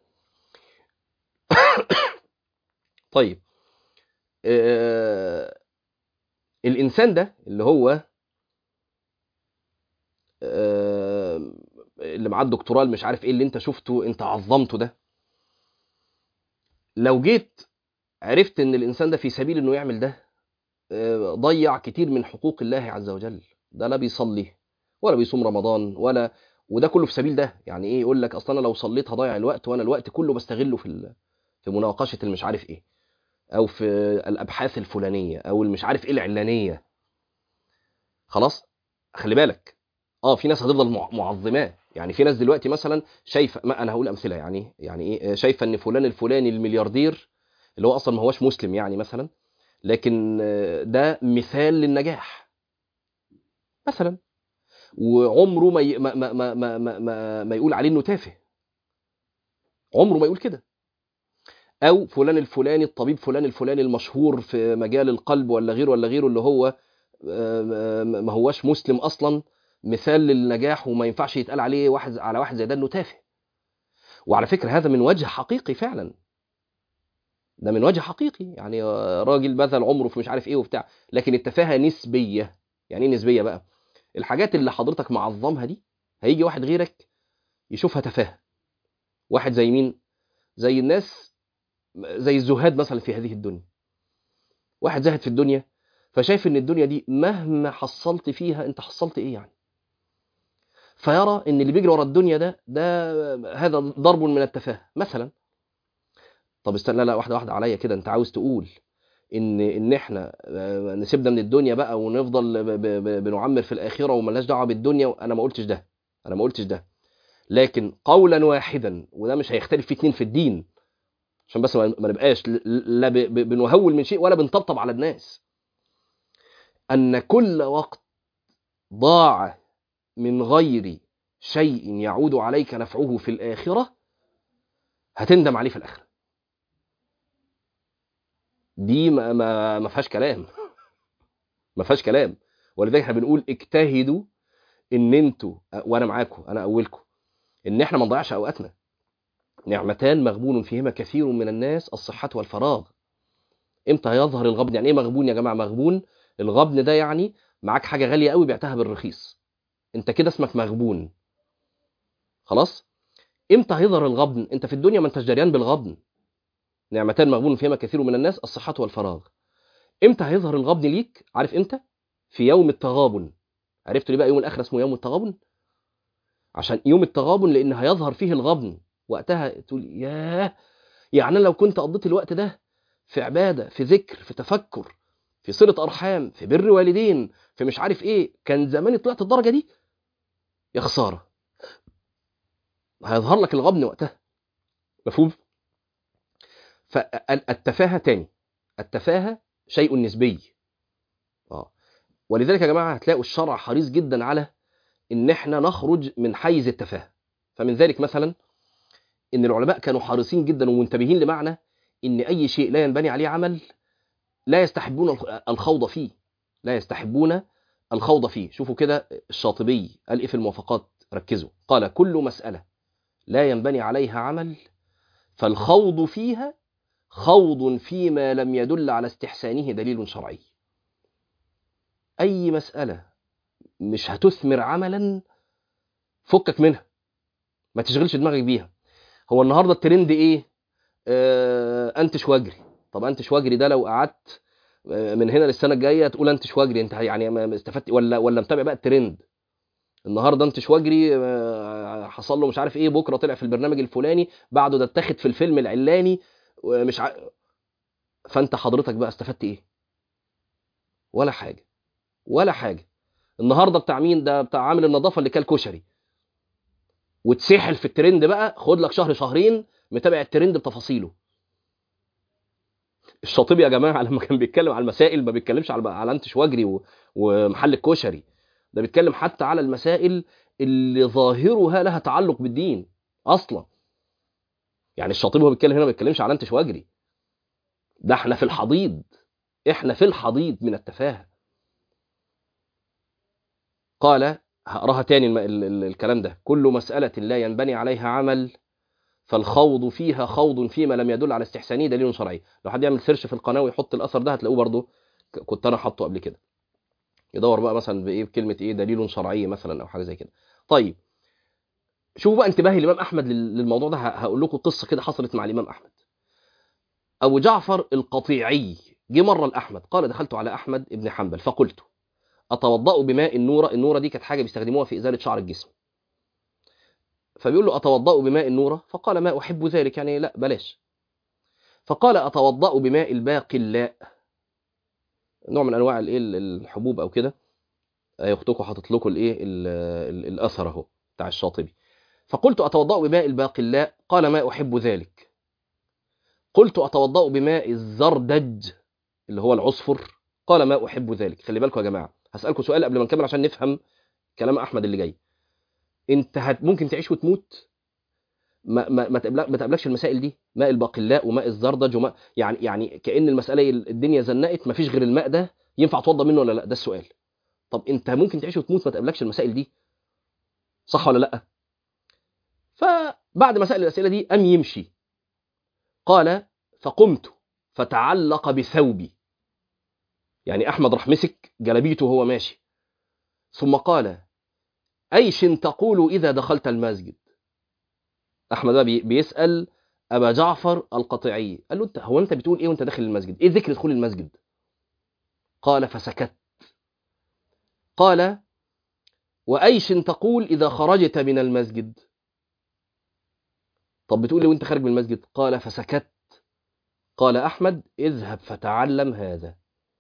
طيب آه... الانسان ده اللي هو آه... اللي معاه الدكتوراه اللي مش عارف ايه اللي انت شفته انت عظمته ده لو جيت عرفت ان الانسان ده في سبيل انه يعمل ده آه، ضيع كتير من حقوق الله عز وجل ده لا بيصلي ولا بيصوم رمضان ولا وده كله في سبيل ده يعني ايه يقول لك اصلا انا لو صليت هضيع الوقت وانا الوقت كله بستغله في ال... في مناقشه المش عارف ايه او في الابحاث الفلانيه او المش عارف ايه العلانيه خلاص خلي بالك اه في ناس هتفضل مع- معظماه يعني في ناس دلوقتي مثلا شايفه ما انا هقول امثله يعني يعني ايه شايفه ان فلان الفلاني الملياردير اللي هو اصلا ما هوش مسلم يعني مثلا لكن آه، ده مثال للنجاح مثلا وعمره ما ي... ما ما ما ما ما, ما, ما يقول عليه انه تافه عمره ما يقول كده او فلان الفلاني الطبيب فلان الفلاني المشهور في مجال القلب ولا غيره ولا غيره اللي هو ما هواش مسلم اصلا مثال للنجاح وما ينفعش يتقال عليه واحد على واحد زي ده انه تافه وعلى فكره هذا من وجه حقيقي فعلا ده من وجه حقيقي يعني راجل بذل عمره في مش عارف ايه وبتاع لكن التفاهه نسبيه يعني ايه نسبيه بقى الحاجات اللي حضرتك معظمها دي هيجي واحد غيرك يشوفها تفاهه واحد زي مين زي الناس زي الزهاد مثلا في هذه الدنيا واحد زاهد في الدنيا فشايف ان الدنيا دي مهما حصلت فيها انت حصلت ايه يعني فيرى ان اللي بيجري ورا الدنيا ده ده هذا ضرب من التفاهه مثلا طب استنى لا واحده واحده عليا كده انت عاوز تقول ان ان احنا نسيبنا من الدنيا بقى ونفضل بنعمر في الاخره وملناش دعوه بالدنيا انا ما قلتش ده انا ما قلتش ده لكن قولا واحدا وده مش هيختلف فيه اتنين في الدين عشان بس ما نبقاش لا بنهول من شيء ولا بنطبطب على الناس ان كل وقت ضاع من غير شيء يعود عليك نفعه في الاخره هتندم عليه في الاخره دي ما ما ما فيهاش كلام ما فيهاش كلام ولذلك احنا بنقول اجتهدوا ان انتوا وانا معاكم انا اولكم ان احنا ما نضيعش اوقاتنا نعمتان مغبون فيهما كثير من الناس الصحة والفراغ امتى هيظهر الغبن يعني ايه مغبون يا جماعة مغبون الغبن ده يعني معاك حاجة غالية قوي بعتها بالرخيص انت كده اسمك مغبون خلاص امتى هيظهر الغبن انت في الدنيا ما انتش جريان بالغبن نعمتان مغبون فيهما كثير من الناس الصحة والفراغ امتى هيظهر الغبن ليك عارف امتى في يوم التغابن عرفت ليه بقى يوم الاخره اسمه يوم التغابن عشان يوم التغابن لان هيظهر فيه الغبن وقتها تقول ياه يعني لو كنت قضيت الوقت ده في عباده في ذكر في تفكر في صله ارحام في بر والدين في مش عارف ايه كان زماني طلعت الدرجه دي يا خساره هيظهر لك الغبن وقتها مفهوم فالتفاهه تاني التفاهه شيء نسبي اه ولذلك يا جماعه هتلاقوا الشرع حريص جدا على ان احنا نخرج من حيز التفاهه فمن ذلك مثلا ان العلماء كانوا حريصين جدا ومنتبهين لمعنى ان اي شيء لا ينبني عليه عمل لا يستحبون الخوض فيه لا يستحبون الخوض فيه شوفوا كده الشاطبي قال ايه في الموافقات ركزوا قال كل مساله لا ينبني عليها عمل فالخوض فيها خوض فيما لم يدل على استحسانه دليل شرعي اي مساله مش هتثمر عملا فكك منها ما تشغلش دماغك بيها هو النهارده الترند ايه آه انتش واجري طب انتش واجري ده لو قعدت من هنا للسنه الجايه تقول انتش واجري انت يعني استفدت ولا ولا متابع بقى الترند النهارده انتش واجري حصل له مش عارف ايه بكره طلع في البرنامج الفلاني بعده ده اتاخد في الفيلم العلاني مش ع... فانت حضرتك بقى استفدت ايه ولا حاجه ولا حاجه النهارده بتاع مين ده بتاع عامل النظافه اللي كل كشري وتسحل في الترند بقى خد لك شهر شهرين متابع الترند بتفاصيله الشاطبي يا جماعه لما كان بيتكلم على المسائل ما بيتكلمش على على انتش واجري و... ومحل الكشري ده بيتكلم حتى على المسائل اللي ظاهرها لها تعلق بالدين اصلا يعني الشاطبي هو بيتكلم هنا ما بيتكلمش على انتش واجري ده احنا في الحضيض احنا في الحضيض من التفاهه قال هقراها تاني الم... ال... ال... الكلام ده كل مسألة لا ينبني عليها عمل فالخوض فيها خوض فيما لم يدل على استحسانه دليل شرعي لو حد يعمل سيرش في القناة ويحط الأثر ده هتلاقوه برضه كنت أنا حاطه قبل كده يدور بقى مثلا بإيه بكلمة إيه دليل شرعي مثلا أو حاجة زي كده طيب شوفوا بقى انتباهي الإمام أحمد للموضوع ده هقول لكم قصة كده حصلت مع الإمام أحمد أبو جعفر القطيعي جه مرة لأحمد قال دخلت على أحمد ابن حنبل فقلت اتوضا بماء النوره النوره دي كانت حاجه بيستخدموها في ازاله شعر الجسم فبيقول له اتوضا بماء النوره فقال ما احب ذلك يعني لا بلاش فقال اتوضا بماء الباقلاء نوع من انواع الايه الحبوب او كده اختكم حاطط لكم الايه الاثر اهو بتاع الشاطبي فقلت اتوضا بماء الباقلاء قال ما احب ذلك قلت اتوضا بماء الزردج اللي هو العصفر قال ما احب ذلك خلي بالكم يا جماعه هسألكم سؤال قبل ما نكمل عشان نفهم كلام أحمد اللي جاي أنت هت ممكن تعيش وتموت ما ما ما تقابلك- ما تقابلكش المسائل دي ماء الباقلاء وماء الزردج وماء يعني يعني كأن المسألة الدنيا زنقت ما فيش غير الماء ده ينفع توضى منه ولا لا ده السؤال طب انت ممكن تعيش وتموت ما تقابلكش المسائل دي صح ولا لا فبعد ما سأل الأسئلة دي أم يمشي قال فقمت فتعلق بثوبي يعني أحمد راح مسك جلبيته وهو ماشي ثم قال أيش تقول إذا دخلت المسجد أحمد بقى بي- بيسأل أبا جعفر القطيعي قال له أنت هو أنت بتقول إيه وأنت داخل المسجد إيه ذكر دخول المسجد قال فسكت قال وأيش تقول إذا خرجت من المسجد طب بتقول لي وانت خارج من المسجد قال فسكت قال أحمد اذهب فتعلم هذا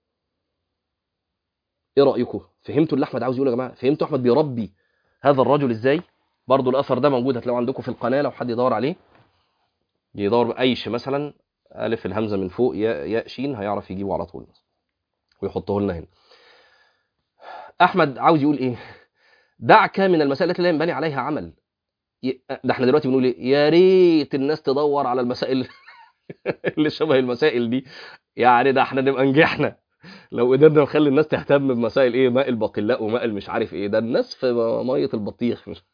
ايه رأيكم فهمتوا اللي أحمد عاوز يقوله يا جماعة فهمتوا أحمد بيربي هذا الرجل ازاي برضو الأثر ده موجود هتلاقوه عندكم في القناة لو حد يدور عليه يدور بأيش مثلا ألف الهمزة من فوق ياء ياء شين هيعرف يجيبه على طول ويحطه لنا هنا أحمد عاوز يقول إيه دعك من المسائل التي لا ينبني عليها عمل ي- ده احنا دلوقتي بنقول ايه يا ريت الناس تدور على المسائل اللي شبه المسائل دي يعني ده احنا نبقى نجحنا لو قدرنا نخلي الناس تهتم بمسائل ايه ماء الباقلاء وماء المش عارف ايه ده الناس في ميه البطيخ مش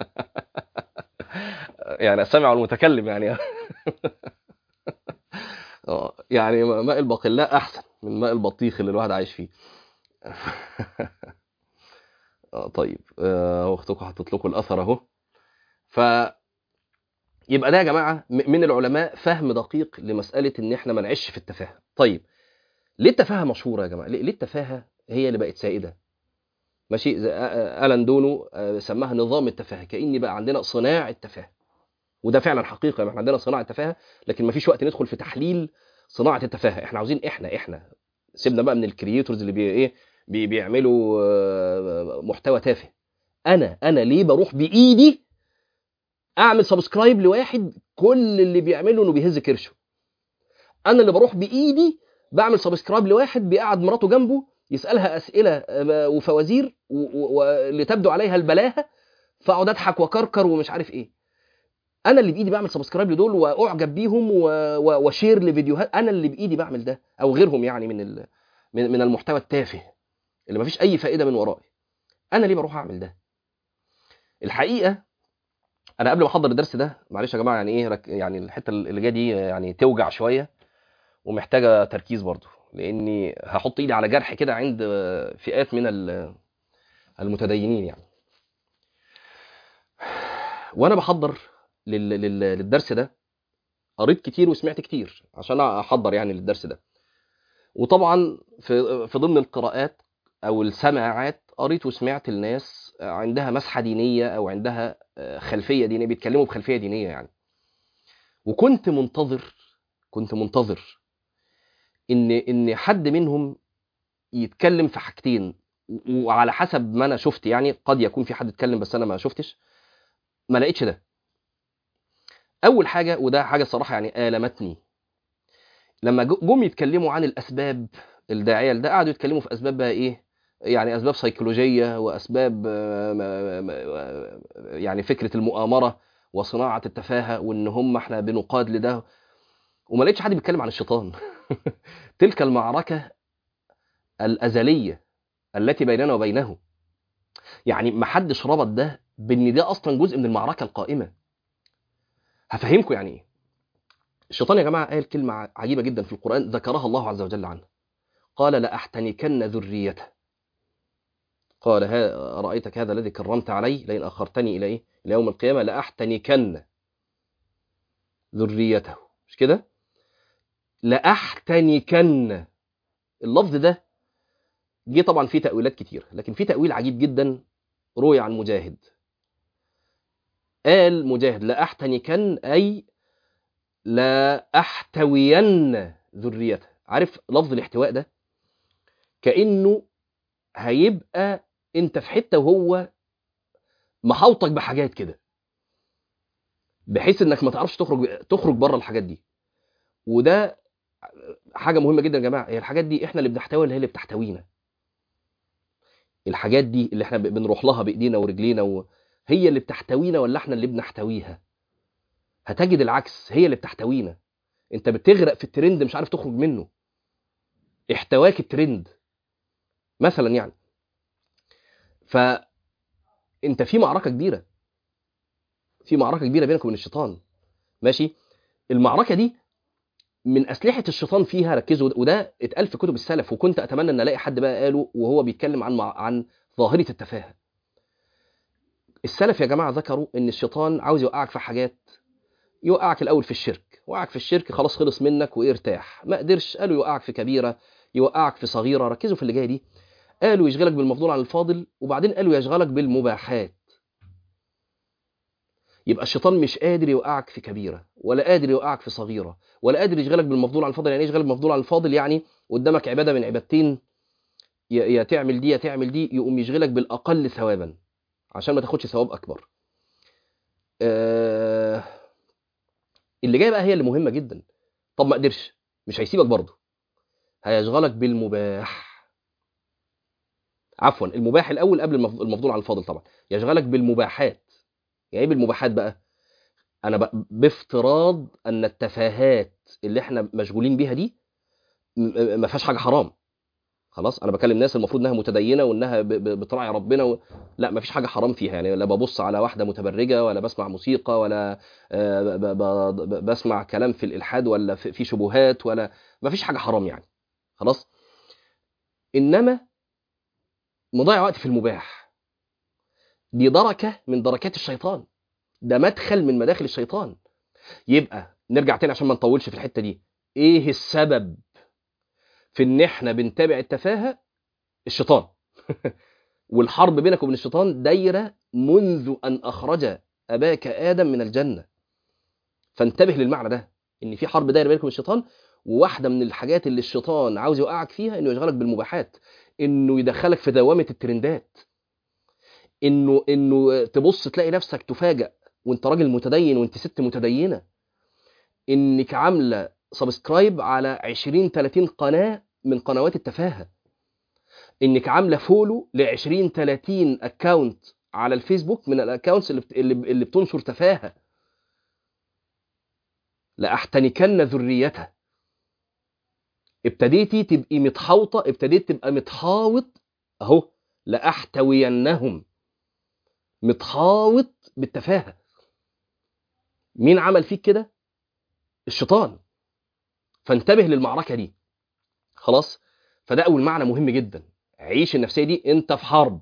يعني السامع والمتكلم يعني اه يعني ماء الباقلاء احسن من ماء البطيخ اللي الواحد عايش فيه اه طيب اه اختكم حطيت لكم الاثر اهو ف يبقى ده يا جماعه م- من العلماء فهم دقيق لمساله ان احنا ما نعيش في التفاهه طيب ليه التفاهه مشهوره يا جماعه ليه ليه التفاهه هي اللي بقت سائده ماشي زي- آه، آه، الان دونو آه، سماها نظام التفاهه كأن بقى عندنا صناع التفاهه وده فعلا حقيقه يعني احنا عندنا صناعه التفاهه لكن ما فيش وقت ندخل في تحليل صناعه التفاهه احنا عاوزين احنا احنا سيبنا بقى من الكرييتورز اللي بي ايه بي بيعملوا آه، محتوى تافه انا انا ليه بروح بايدي اعمل سبسكرايب لواحد كل اللي بيعمله انه بيهز كرشه انا اللي بروح بايدي بعمل سبسكرايب لواحد بيقعد مراته جنبه يسالها اسئله آه، وفوازير و- و- واللي تبدو عليها البلاهه فاقعد اضحك وكركر ومش عارف ايه انا اللي بايدي بعمل سبسكرايب لدول واعجب بيهم و- و- وشير لفيديوهات انا اللي بايدي بعمل ده او غيرهم يعني من ال- من من المحتوى التافه اللي مفيش اي فائده من ورائي انا ليه بروح اعمل ده الحقيقه انا قبل ما احضر الدرس ده معلش يا جماعه يعني ايه رك... يعني الحته اللي جايه دي يعني توجع شويه ومحتاجه تركيز برضو لاني هحط ايدي على جرح كده عند فئات من ال- المتدينين يعني وانا بحضر لل... لل... للدرس ده قريت كتير وسمعت كتير عشان احضر يعني للدرس ده وطبعا في في ضمن القراءات او السماعات قريت وسمعت الناس عندها مسحه دينيه او عندها خلفيه دينيه بيتكلموا بخلفيه دينيه يعني وكنت منتظر كنت منتظر ان ان حد منهم يتكلم في حاجتين و- وعلى حسب ما انا شفت يعني قد يكون في حد اتكلم بس انا ما شفتش ما لقيتش ده اول حاجه وده حاجه الصراحه يعني المتني لما جو- جم يتكلموا عن الاسباب الداعيه لده قعدوا يتكلموا في اسباب بقى ايه يعني اسباب سيكولوجيه واسباب آه، ما- ما- يعني فكره المؤامره وصناعه التفاهه وان هم احنا بنقاد لده وما لقيتش حد بيتكلم عن الشيطان تلك المعركه الازليه التي بيننا وبينه يعني ما حدش ربط ده بان ده اصلا جزء من المعركه القائمه هفهمكم يعني ايه الشيطان يا جماعه قال كلمه عجيبه جدا في القران ذكرها الله عز وجل عنه قال لاحتنكن ذريته قال ها رايتك هذا الذي كرمت علي لئن اخرتني الى ايه الى يوم القيامه لاحتنكن ذريته مش كده لاحتنكن اللفظ ده جه طبعا فيه تاويلات كتير لكن في تاويل عجيب جدا روي عن مجاهد قال مجاهد لاحتنكن اي لا احتوين ذريته عارف لفظ الاحتواء ده كانه هيبقى انت في حته وهو محاوطك بحاجات كده بحيث انك ما تعرفش تخرج تخرج بره الحاجات دي وده حاجه مهمه جدا يا جماعه هي الحاجات دي احنا اللي بنحتويها اللي هي اللي بتحتوينا الحاجات دي اللي احنا بنروح لها بايدينا ورجلينا و... هي اللي بتحتوينا ولا احنا اللي بنحتويها هتجد العكس هي اللي بتحتوينا انت بتغرق في الترند مش عارف تخرج منه احتواك الترند مثلا يعني فانت في معركه كبيره في معركه كبيره بينك وبين الشيطان ماشي المعركه دي من اسلحه الشيطان فيها ركزوا وده اتقال في كتب السلف وكنت اتمنى ان الاقي حد بقى قاله وهو بيتكلم عن مع... عن ظاهره التفاهه السلف يا جماعه ذكروا ان الشيطان عاوز يوقعك في حاجات يوقعك الاول في الشرك وقعك في الشرك خلاص خلص منك وارتاح ما قدرش قالوا يوقعك في كبيره يوقعك في صغيره ركزوا في اللي جايه دي قالوا يشغلك بالمفضول عن الفاضل وبعدين قالوا يشغلك بالمباحات يبقى الشيطان مش قادر يوقعك في كبيره ولا قادر يوقعك في صغيره ولا قادر يشغلك بالمفضول عن الفاضل يعني ايه يشغلك بالمفضول عن الفاضل يعني قدامك عباده من عبادتين يا يا تعمل دي يا تعمل دي يقوم يشغلك بالاقل ثوابا عشان ما تاخدش ثواب اكبر آه اللي جايه بقى هي اللي مهمه جدا طب ما قدرش مش هيسيبك برضه هيشغلك بالمباح عفوا المباح الاول قبل المف- المفضول عن الفاضل طبعا يشغلك بالمباحات يعني ايه بالمباحات بقى انا بقى بافتراض ان التفاهات اللي احنا مشغولين بيها دي م- م- ما فيهاش حاجه حرام خلاص انا بكلم ناس المفروض انها متدينه وانها ب- ب- بتراعي ربنا و... لا ما فيش حاجه حرام فيها يعني لا ببص على واحده متبرجه ولا بسمع موسيقى ولا آه، ب... ب... ب... بسمع كلام في الالحاد ولا في في شبهات ولا ما فيش حاجه حرام يعني خلاص انما مضيع وقت في المباح دي دركه من دركات الشيطان ده مدخل من مداخل الشيطان يبقى نرجع تاني عشان ما نطولش في الحته دي ايه السبب في ان احنا بنتابع التفاهه الشيطان والحرب بينك وبين الشيطان دايره منذ ان اخرج اباك ادم من الجنه فانتبه للمعنى ده ان في حرب دايره بينك وبين الشيطان وواحده من الحاجات اللي الشيطان عاوز يوقعك فيها انه يشغلك بالمباحات انه يدخلك في دوامه الترندات انه انه تبص تلاقي نفسك تفاجأ وانت راجل متدين وانت ست متدينه انك عامله سبسكرايب على 20 30 قناه من قنوات التفاهه انك عامله فولو ل 20 30 اكونت على الفيسبوك من الاكونتس اللي بت... اللي, اللي بتنشر تفاهه لاحتنكن ذريته ابتديتي تبقي متحوطه ابتديت تبقى متحاوط اهو لاحتوينهم متحاوط بالتفاهه مين عمل فيك كده الشيطان فانتبه للمعركه دي خلاص فده اول معنى مهم جدا عيش النفسيه دي انت في حرب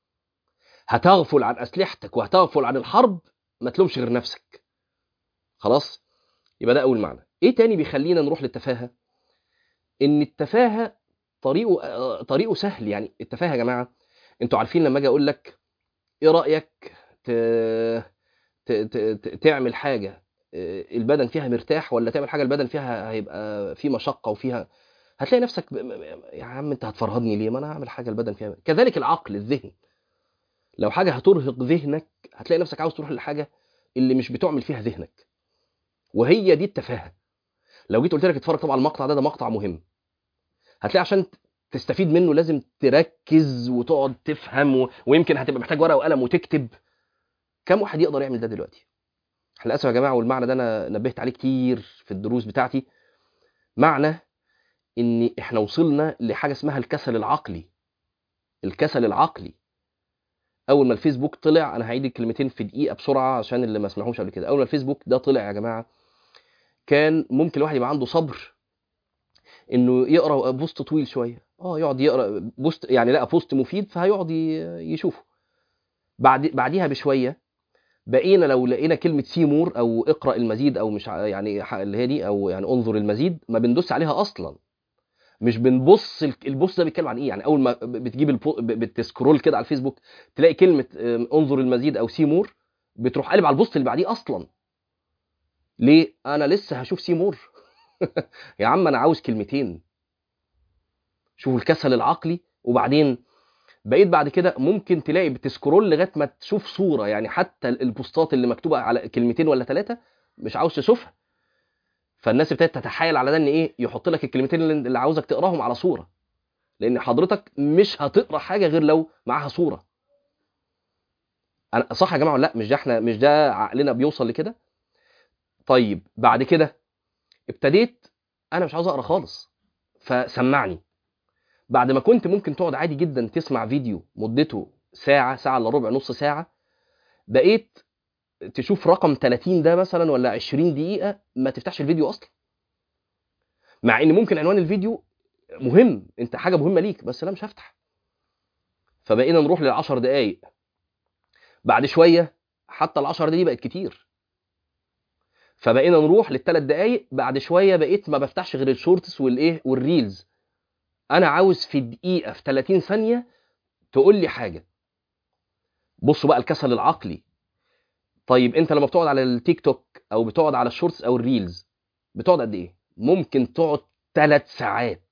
هتغفل عن اسلحتك وهتغفل عن الحرب ما تلومش غير نفسك خلاص يبقى ده اول معنى ايه تاني بيخلينا نروح للتفاهه ان التفاهه طريقه آه، طريقه سهل يعني التفاهه يا جماعه انتوا عارفين لما اجي اقول لك ايه رايك ت... ت... ت... ت... تعمل حاجه آه، البدن فيها مرتاح ولا تعمل حاجه البدن فيها هيبقى في مشقه وفيها هتلاقي نفسك ب... م- يا عم انت هتفرهدني ليه ما انا هعمل حاجه البدن فيها كذلك العقل الذهن لو حاجه هترهق ذهنك هتلاقي نفسك عاوز تروح للحاجه اللي مش بتعمل فيها ذهنك وهي دي التفاهه لو جيت قلت لك اتفرج طبعا على المقطع ده ده مقطع مهم هتلاقي عشان تستفيد منه لازم تركز وتقعد تفهم و... ويمكن هتبقى محتاج ورقه وقلم وتكتب كم واحد يقدر يعمل ده دلوقتي للاسف يا جماعه والمعنى ده انا نبهت عليه كتير في الدروس بتاعتي معنى ان احنا وصلنا لحاجه اسمها الكسل العقلي الكسل العقلي اول ما الفيسبوك طلع انا هعيد الكلمتين في دقيقه بسرعه عشان اللي ما سمعوش قبل كده اول ما الفيسبوك ده طلع يا جماعه كان ممكن الواحد يبقى عنده صبر انه يقرا بوست طويل شويه اه يقعد يقرا بوست يعني لقى بوست مفيد فهيقعد ي- يشوفه بعد بعديها بشويه بقينا لو لقينا كلمه سيمور او اقرا المزيد او مش ع- يعني ح- اللي هي دي او يعني انظر المزيد ما بندوس عليها اصلا مش بنبص ال- البوست ده بيتكلم عن ايه يعني اول ما ب- بتجيب البو... ب- بتسكرول كده على الفيسبوك تلاقي كلمه آم، انظر المزيد او سيمور بتروح قلب على البوست اللي بعديه اصلا ليه انا لسه هشوف سيمور يا عم انا عاوز كلمتين شوفوا الكسل العقلي وبعدين بقيت بعد كده ممكن تلاقي بتسكرول لغايه ما تشوف صوره يعني حتى البوستات اللي مكتوبه على كلمتين ولا ثلاثه مش عاوز تشوفها فالناس ابتدت تتحايل على ده ان ايه يحط لك الكلمتين اللي اللي عاوزك تقراهم على صوره لان حضرتك مش هتقرا حاجه غير لو معاها صوره انا صح يا جماعه ولا لا مش ده احنا مش ده عقلنا بيوصل لكده طيب بعد كده ابتديت انا مش عاوز اقرا خالص فسمعني بعد ما كنت ممكن تقعد عادي جدا تسمع فيديو مدته ساعه ساعه الا ربع نص ساعه بقيت تشوف رقم 30 ده مثلا ولا 20 دقيقه ما تفتحش الفيديو اصلا مع ان ممكن عنوان الفيديو مهم انت حاجه مهمه ليك بس لا مش هفتح فبقينا نروح للعشر دقايق بعد شويه حتى العشر دقايق بقت كتير فبقينا نروح للثلاث دقايق بعد شويه بقيت ما بفتحش غير الشورتس والايه والريلز انا عاوز في دقيقه في 30 ثانيه تقول لي حاجه بصوا بقى الكسل العقلي طيب انت لما بتقعد على التيك توك او بتقعد على الشورتس او الريلز بتقعد قد ايه ممكن تقعد ثلاث ساعات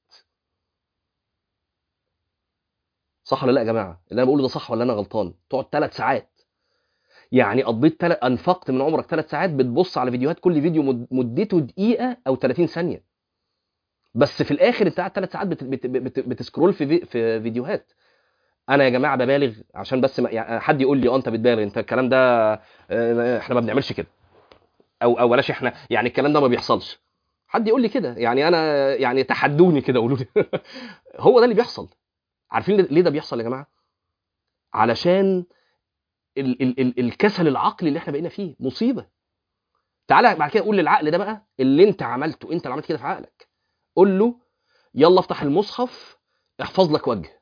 صح ولا لا يا جماعه اللي انا بقوله ده صح ولا انا غلطان تقعد ثلاث ساعات يعني قضيت تل... انفقت من عمرك ثلاث ساعات بتبص على فيديوهات كل فيديو مد... مدته دقيقه او 30 ثانيه بس في الاخر انت قاعد ثلاث ساعات بت... بت... بت... بتسكرول في في... في فيديوهات انا يا جماعه ببالغ عشان بس ما... يعني حد يقول لي اه انت بتبالغ انت الكلام ده اه، احنا ما بنعملش كده او او بلاش احنا يعني الكلام ده ما بيحصلش حد يقول لي كده يعني انا يعني تحدوني كده قولوا لي هو ده اللي بيحصل عارفين ليه ده بيحصل يا جماعه علشان ال ال ال الكسل العقلي اللي احنا بقينا فيه مصيبه تعالى بعد كده قول للعقل ده بقى اللي انت عملته انت اللي عملت كده في عقلك قول له يلا افتح المصحف احفظ لك وجه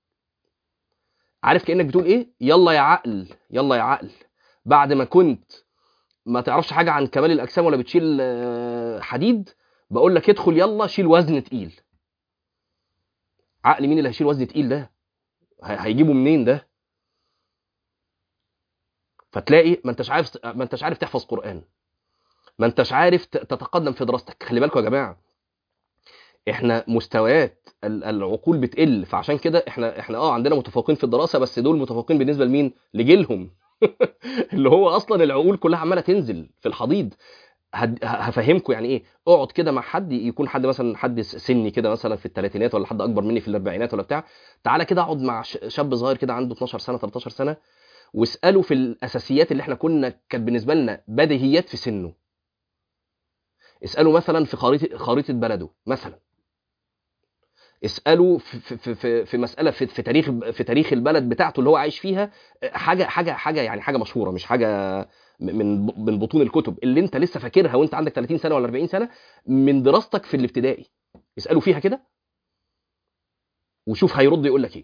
عارف كانك بتقول ايه يلا يا عقل يلا يا عقل بعد ما كنت ما تعرفش حاجه عن كمال الاجسام ولا بتشيل آه، حديد بقول لك ادخل يلا شيل وزن تقيل عقل مين اللي هيشيل وزن تقيل ده هي- هيجيبه منين ده فتلاقي ما انتش عارف ما انتش عارف تحفظ قران ما انتش عارف ت- تتقدم في دراستك خلي بالكم يا جماعه احنا مستويات ال- العقول بتقل فعشان كده احنا احنا اه عندنا متفوقين في الدراسه بس دول متفوقين بالنسبه لمين لجيلهم اللي هو اصلا العقول كلها عماله تنزل في الحضيض هد- ه- هفهمكم يعني ايه اقعد كده مع حد يكون حد مثلا حد س- سني كده مثلا في الثلاثينات ولا حد اكبر مني في الاربعينات ولا بتاع تعالى كده اقعد مع ش- شاب صغير كده عنده 12 سنه 13 سنه واساله في الاساسيات اللي احنا كنا كانت بالنسبه لنا بديهيات في سنه اساله مثلا في خريطه خريطه بلده مثلا اساله في في في, في مساله في, في تاريخ في تاريخ البلد بتاعته اللي هو عايش فيها حاجه حاجه حاجه يعني حاجه مشهوره مش حاجه من من بطون الكتب اللي انت لسه فاكرها وانت عندك 30 سنه ولا 40 سنه من دراستك في الابتدائي اساله فيها كده وشوف هيرد يقول لك ايه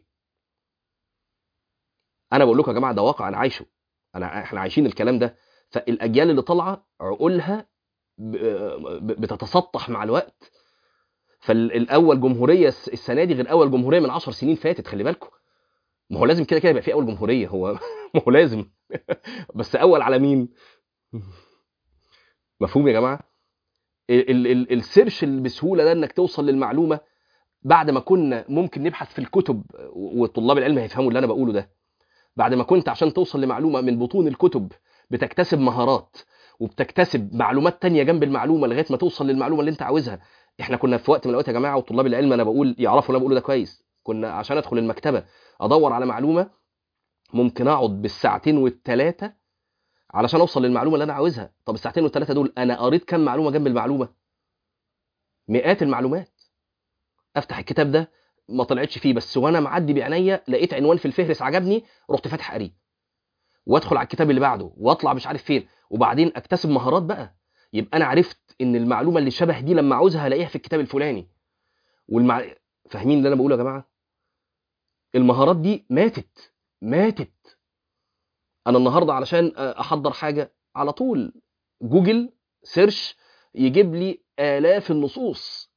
انا بقول لكم يا جماعه ده واقع انا عايشه انا احنا عايشين الكلام ده فالاجيال اللي طالعه عقولها ب- ب- بتتسطح مع الوقت فالاول جمهوريه الس- السنه دي غير اول جمهوريه من 10 سنين فاتت خلي بالكم ما هو لازم كده كده يبقى في اول جمهوريه هو ما هو لازم بس اول على مين مفهوم يا جماعه ال- ال- ال- السيرش اللي بسهوله ده انك توصل للمعلومه بعد ما كنا ممكن نبحث في الكتب وطلاب العلم هيفهموا اللي انا بقوله ده بعد ما كنت عشان توصل لمعلومه من بطون الكتب بتكتسب مهارات وبتكتسب معلومات تانية جنب المعلومه لغايه ما توصل للمعلومه اللي انت عاوزها احنا كنا في وقت من الاوقات يا جماعه وطلاب العلم انا بقول يعرفوا اللي انا بقوله ده كويس كنا عشان ادخل المكتبه ادور على معلومه ممكن اقعد بالساعتين والثلاثه علشان اوصل للمعلومه اللي انا عاوزها طب الساعتين والثلاثه دول انا قريت كام معلومه جنب المعلومه مئات المعلومات افتح الكتاب ده ما طلعتش فيه بس وانا معدي بعينيا لقيت عنوان في الفهرس عجبني رحت فاتح قريه وادخل على الكتاب اللي بعده واطلع مش عارف فين وبعدين اكتسب مهارات بقى يبقى انا عرفت ان المعلومه اللي شبه دي لما عاوزها هلاقيها في الكتاب الفلاني والمع... فاهمين اللي انا بقوله يا جماعه المهارات دي ماتت ماتت انا النهارده علشان احضر حاجه على طول جوجل سيرش يجيب لي الاف النصوص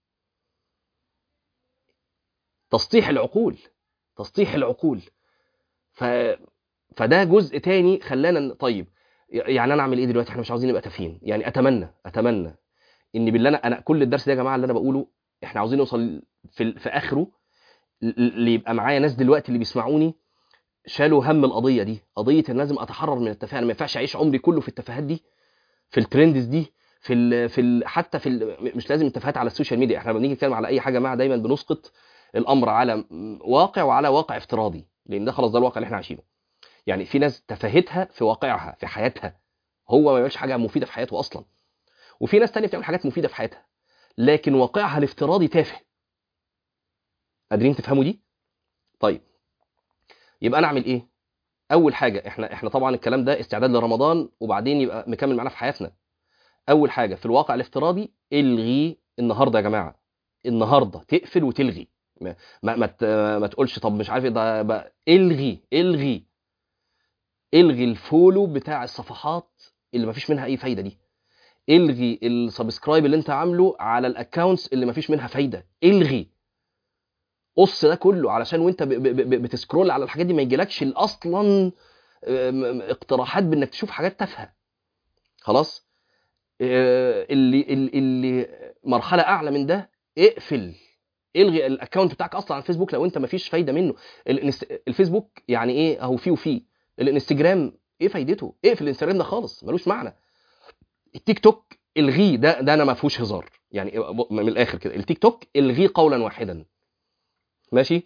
تسطيح العقول تسطيح العقول ف... فده جزء تاني خلانا طيب يعني انا اعمل ايه دلوقتي احنا مش عاوزين نبقى تافهين يعني اتمنى اتمنى ان بالله انا انا كل الدرس ده يا جماعه اللي انا بقوله احنا عاوزين نوصل في في اخره اللي يبقى معايا ناس دلوقتي اللي بيسمعوني شالوا هم القضيه دي قضيه ان لازم اتحرر من التفاهه ما ينفعش اعيش عمري كله في التفاهات دي في الترندز دي في ال في ال حتى في ال مش لازم التفاهات على السوشيال ميديا احنا لما بنيجي نتكلم على اي حاجه مع دايما بنسقط الامر على واقع وعلى واقع افتراضي لان ده خلاص ده الواقع اللي احنا عايشينه يعني في ناس تفاهتها في واقعها في حياتها هو ما بيعملش حاجه مفيده في حياته اصلا وفي ناس تانية بتعمل حاجات مفيده في حياتها لكن واقعها الافتراضي تافه قادرين تفهموا دي طيب يبقى انا اعمل ايه اول حاجه احنا احنا طبعا الكلام ده استعداد لرمضان وبعدين يبقى مكمل معانا في حياتنا اول حاجه في الواقع الافتراضي الغي النهارده يا جماعه النهارده تقفل وتلغي ما ما ما, ت- ما تقولش طب مش عارف ايه ده بقى الغي الغي الغي الفولو بتاع الصفحات اللي ما فيش منها اي فايده دي الغي السبسكرايب اللي انت عامله على الاكونتس اللي ما فيش منها فايده الغي قص ده كله علشان وانت ب- ب- ب- بتسكرول على الحاجات دي ما يجيلكش اصلا ام- اقتراحات بانك تشوف حاجات تافهه خلاص اه، اللي اللي اللي مرحله اعلى من ده اقفل الغي الاكونت بتاعك اصلا على الفيسبوك لو انت ما فيش فايده منه الانست- الفيسبوك يعني ايه اهو فيه وفيه الانستجرام ايه فايدته اقفل الانستجرام ده خالص ملوش معنى التيك توك الغيه ده ده انا ما فيهوش هزار يعني من الاخر كده التيك توك الغيه قولا واحدا ماشي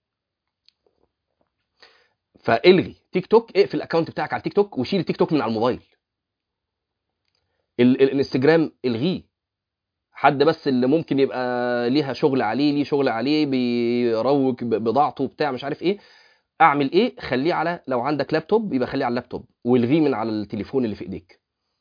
فالغي تيك توك اقفل الاكونت بتاعك على التيك توك وشيل التيك توك من على الموبايل ال- الانستجرام الغيه حد بس اللي ممكن يبقى ليها شغل عليه ليه شغل عليه بيروج ب- بضاعته بتاع مش عارف ايه اعمل ايه خليه على لو عندك لابتوب يبقى خليه على اللابتوب والغيه من على التليفون اللي في ايديك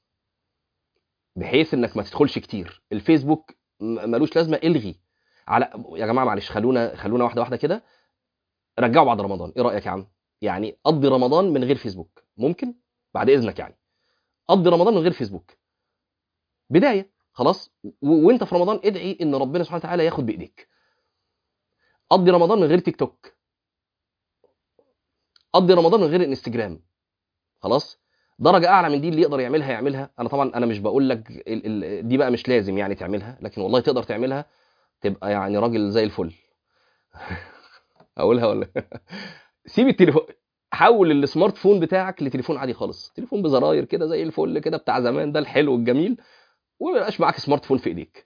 بحيث انك ما تدخلش كتير الفيسبوك م- ملوش لازمه الغي على يا جماعه معلش خلونا خلونا واحده واحده كده رجعوا بعد رمضان ايه رايك يا عم يعني قضي رمضان من غير فيسبوك ممكن بعد اذنك يعني قضي رمضان من غير فيسبوك بدايه خلاص و- وانت في رمضان ادعي ان ربنا سبحانه وتعالى ياخد بايديك قضي رمضان من غير تيك توك قضي رمضان من غير انستجرام خلاص درجه اعلى من دي اللي يقدر يعملها يعملها انا طبعا انا مش بقول لك ال- ال- دي بقى مش لازم يعني تعملها لكن والله تقدر تعملها تبقى يعني راجل زي الفل اقولها ولا سيب التليفون حول السمارت فون بتاعك لتليفون عادي خالص تليفون بزراير كده زي الفل كده بتاع زمان ده الحلو الجميل وما يبقاش معاك سمارت فون في ايديك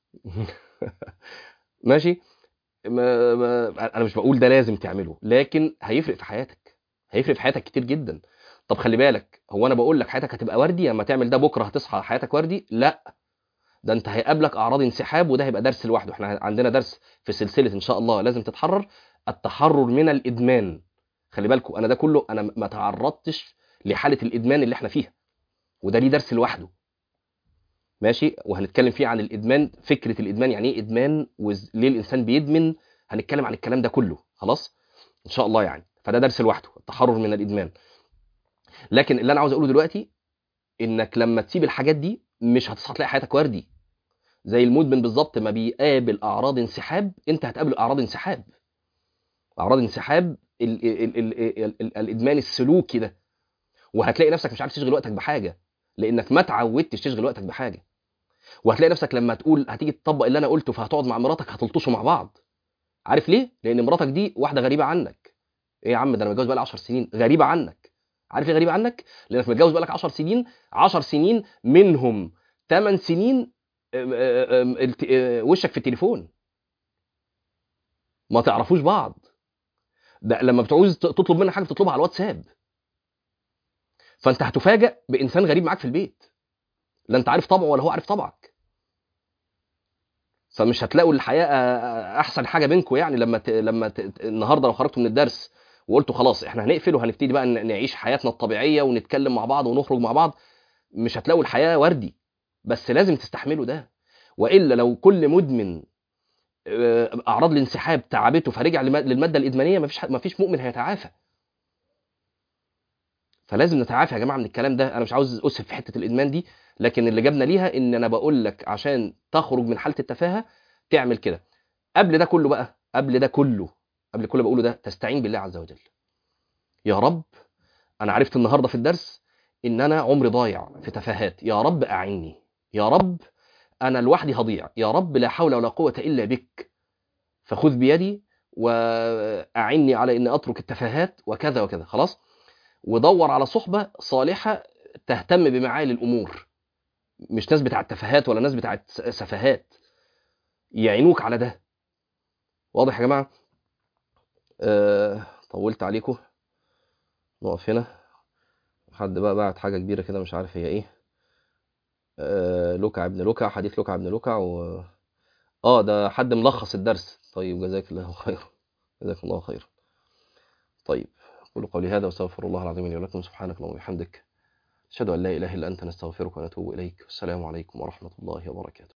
ماشي ما ما انا مش بقول ده لازم تعمله لكن هيفرق في حياتك هيفرق في حياتك كتير جدا طب خلي بالك هو انا بقول لك حياتك هتبقى وردي لما تعمل ده بكره هتصحى حياتك وردي لا ده انت هيقابلك اعراض انسحاب وده هيبقى درس لوحده احنا عندنا درس في سلسله ان شاء الله لازم تتحرر التحرر من الادمان خلي بالكم انا ده كله انا ما تعرضتش لحاله الادمان اللي احنا فيها وده ليه درس لوحده ماشي وهنتكلم فيه عن الادمان فكره الادمان يعني ايه ادمان وليه الانسان بيدمن هنتكلم عن الكلام ده كله خلاص ان شاء الله يعني فده درس لوحده التحرر من الادمان لكن اللي انا عاوز اقوله دلوقتي انك لما تسيب الحاجات دي مش هتصحى تلاقي حياتك وردي زي المدمن بالظبط ما بيقابل اعراض انسحاب انت هتقابل اعراض انسحاب اعراض انسحاب ال ال ال ال ال الادمان السلوكي ده وهتلاقي نفسك مش عارف تشغل وقتك بحاجه لانك ما اتعودتش تشغل وقتك بحاجه وهتلاقي نفسك لما تقول هتيجي تطبق اللي انا قلته فهتقعد مع مراتك هتلطشوا مع بعض عارف ليه لان مراتك دي واحده غريبه عنك ايه يا عم ده انا متجوز بقالي 10 سنين غريبه عنك عارف ليه غريبه عنك لانك متجوز بقالك 10 سنين 10 سنين منهم 8 سنين أم- أم- الت- أه، وشك في التليفون ما تعرفوش بعض ده لما بتعوز ت- تطلب منك حاجه بتطلبها على الواتساب فانت هتفاجئ بانسان غريب معاك في البيت لا انت عارف طبعه ولا هو عارف طبعك فمش هتلاقوا الحياه أ- احسن حاجه بينكم يعني لما ت... لما ت... النهارده لو خرجتوا من الدرس وقلتوا خلاص احنا هنقفل وهنبتدي بقى ن- نعيش حياتنا الطبيعيه ونتكلم مع بعض ونخرج مع بعض مش هتلاقوا الحياه وردي بس لازم تستحملوا ده والا لو كل مدمن آه، اعراض الانسحاب تعبته فرجع لم- للماده الادمانيه مفيش ح- مفيش مؤمن هيتعافى فلازم نتعافى يا جماعه من الكلام ده انا مش عاوز اسف في حته الادمان دي لكن اللي جابنا ليها ان انا بقول لك عشان تخرج من حاله التفاهه تعمل كده قبل ده كله بقى قبل ده كله قبل كل اللي بقوله ده تستعين بالله عز وجل يا رب انا عرفت النهارده في الدرس ان انا عمري ضايع في تفاهات يا رب اعني يا رب انا لوحدي هضيع يا رب لا حول ولا قوه الا بك فخذ بيدي واعني على اني اترك التفاهات وكذا وكذا خلاص ودور على صحبه صالحه تهتم بمعالي الامور مش ناس بتاعت تفاهات ولا ناس بتاعت س- سفاهات يعينوك على ده واضح يا جماعه أه طولت عليكم نقف هنا حد بقى بعت حاجه كبيره كده مش عارف هي ايه آه، لوكا ابن لوكا حديث لوكا ابن لوكا و... اه ده حد ملخص الدرس طيب جزاك الله خيرا جزاك الله خيرا طيب أقول قولي هذا واستغفر الله العظيم لي ولكم سبحانك اللهم وبحمدك أشهد أن لا إله إلا أنت نستغفرك ونتوب إليك والسلام عليكم ورحمة الله وبركاته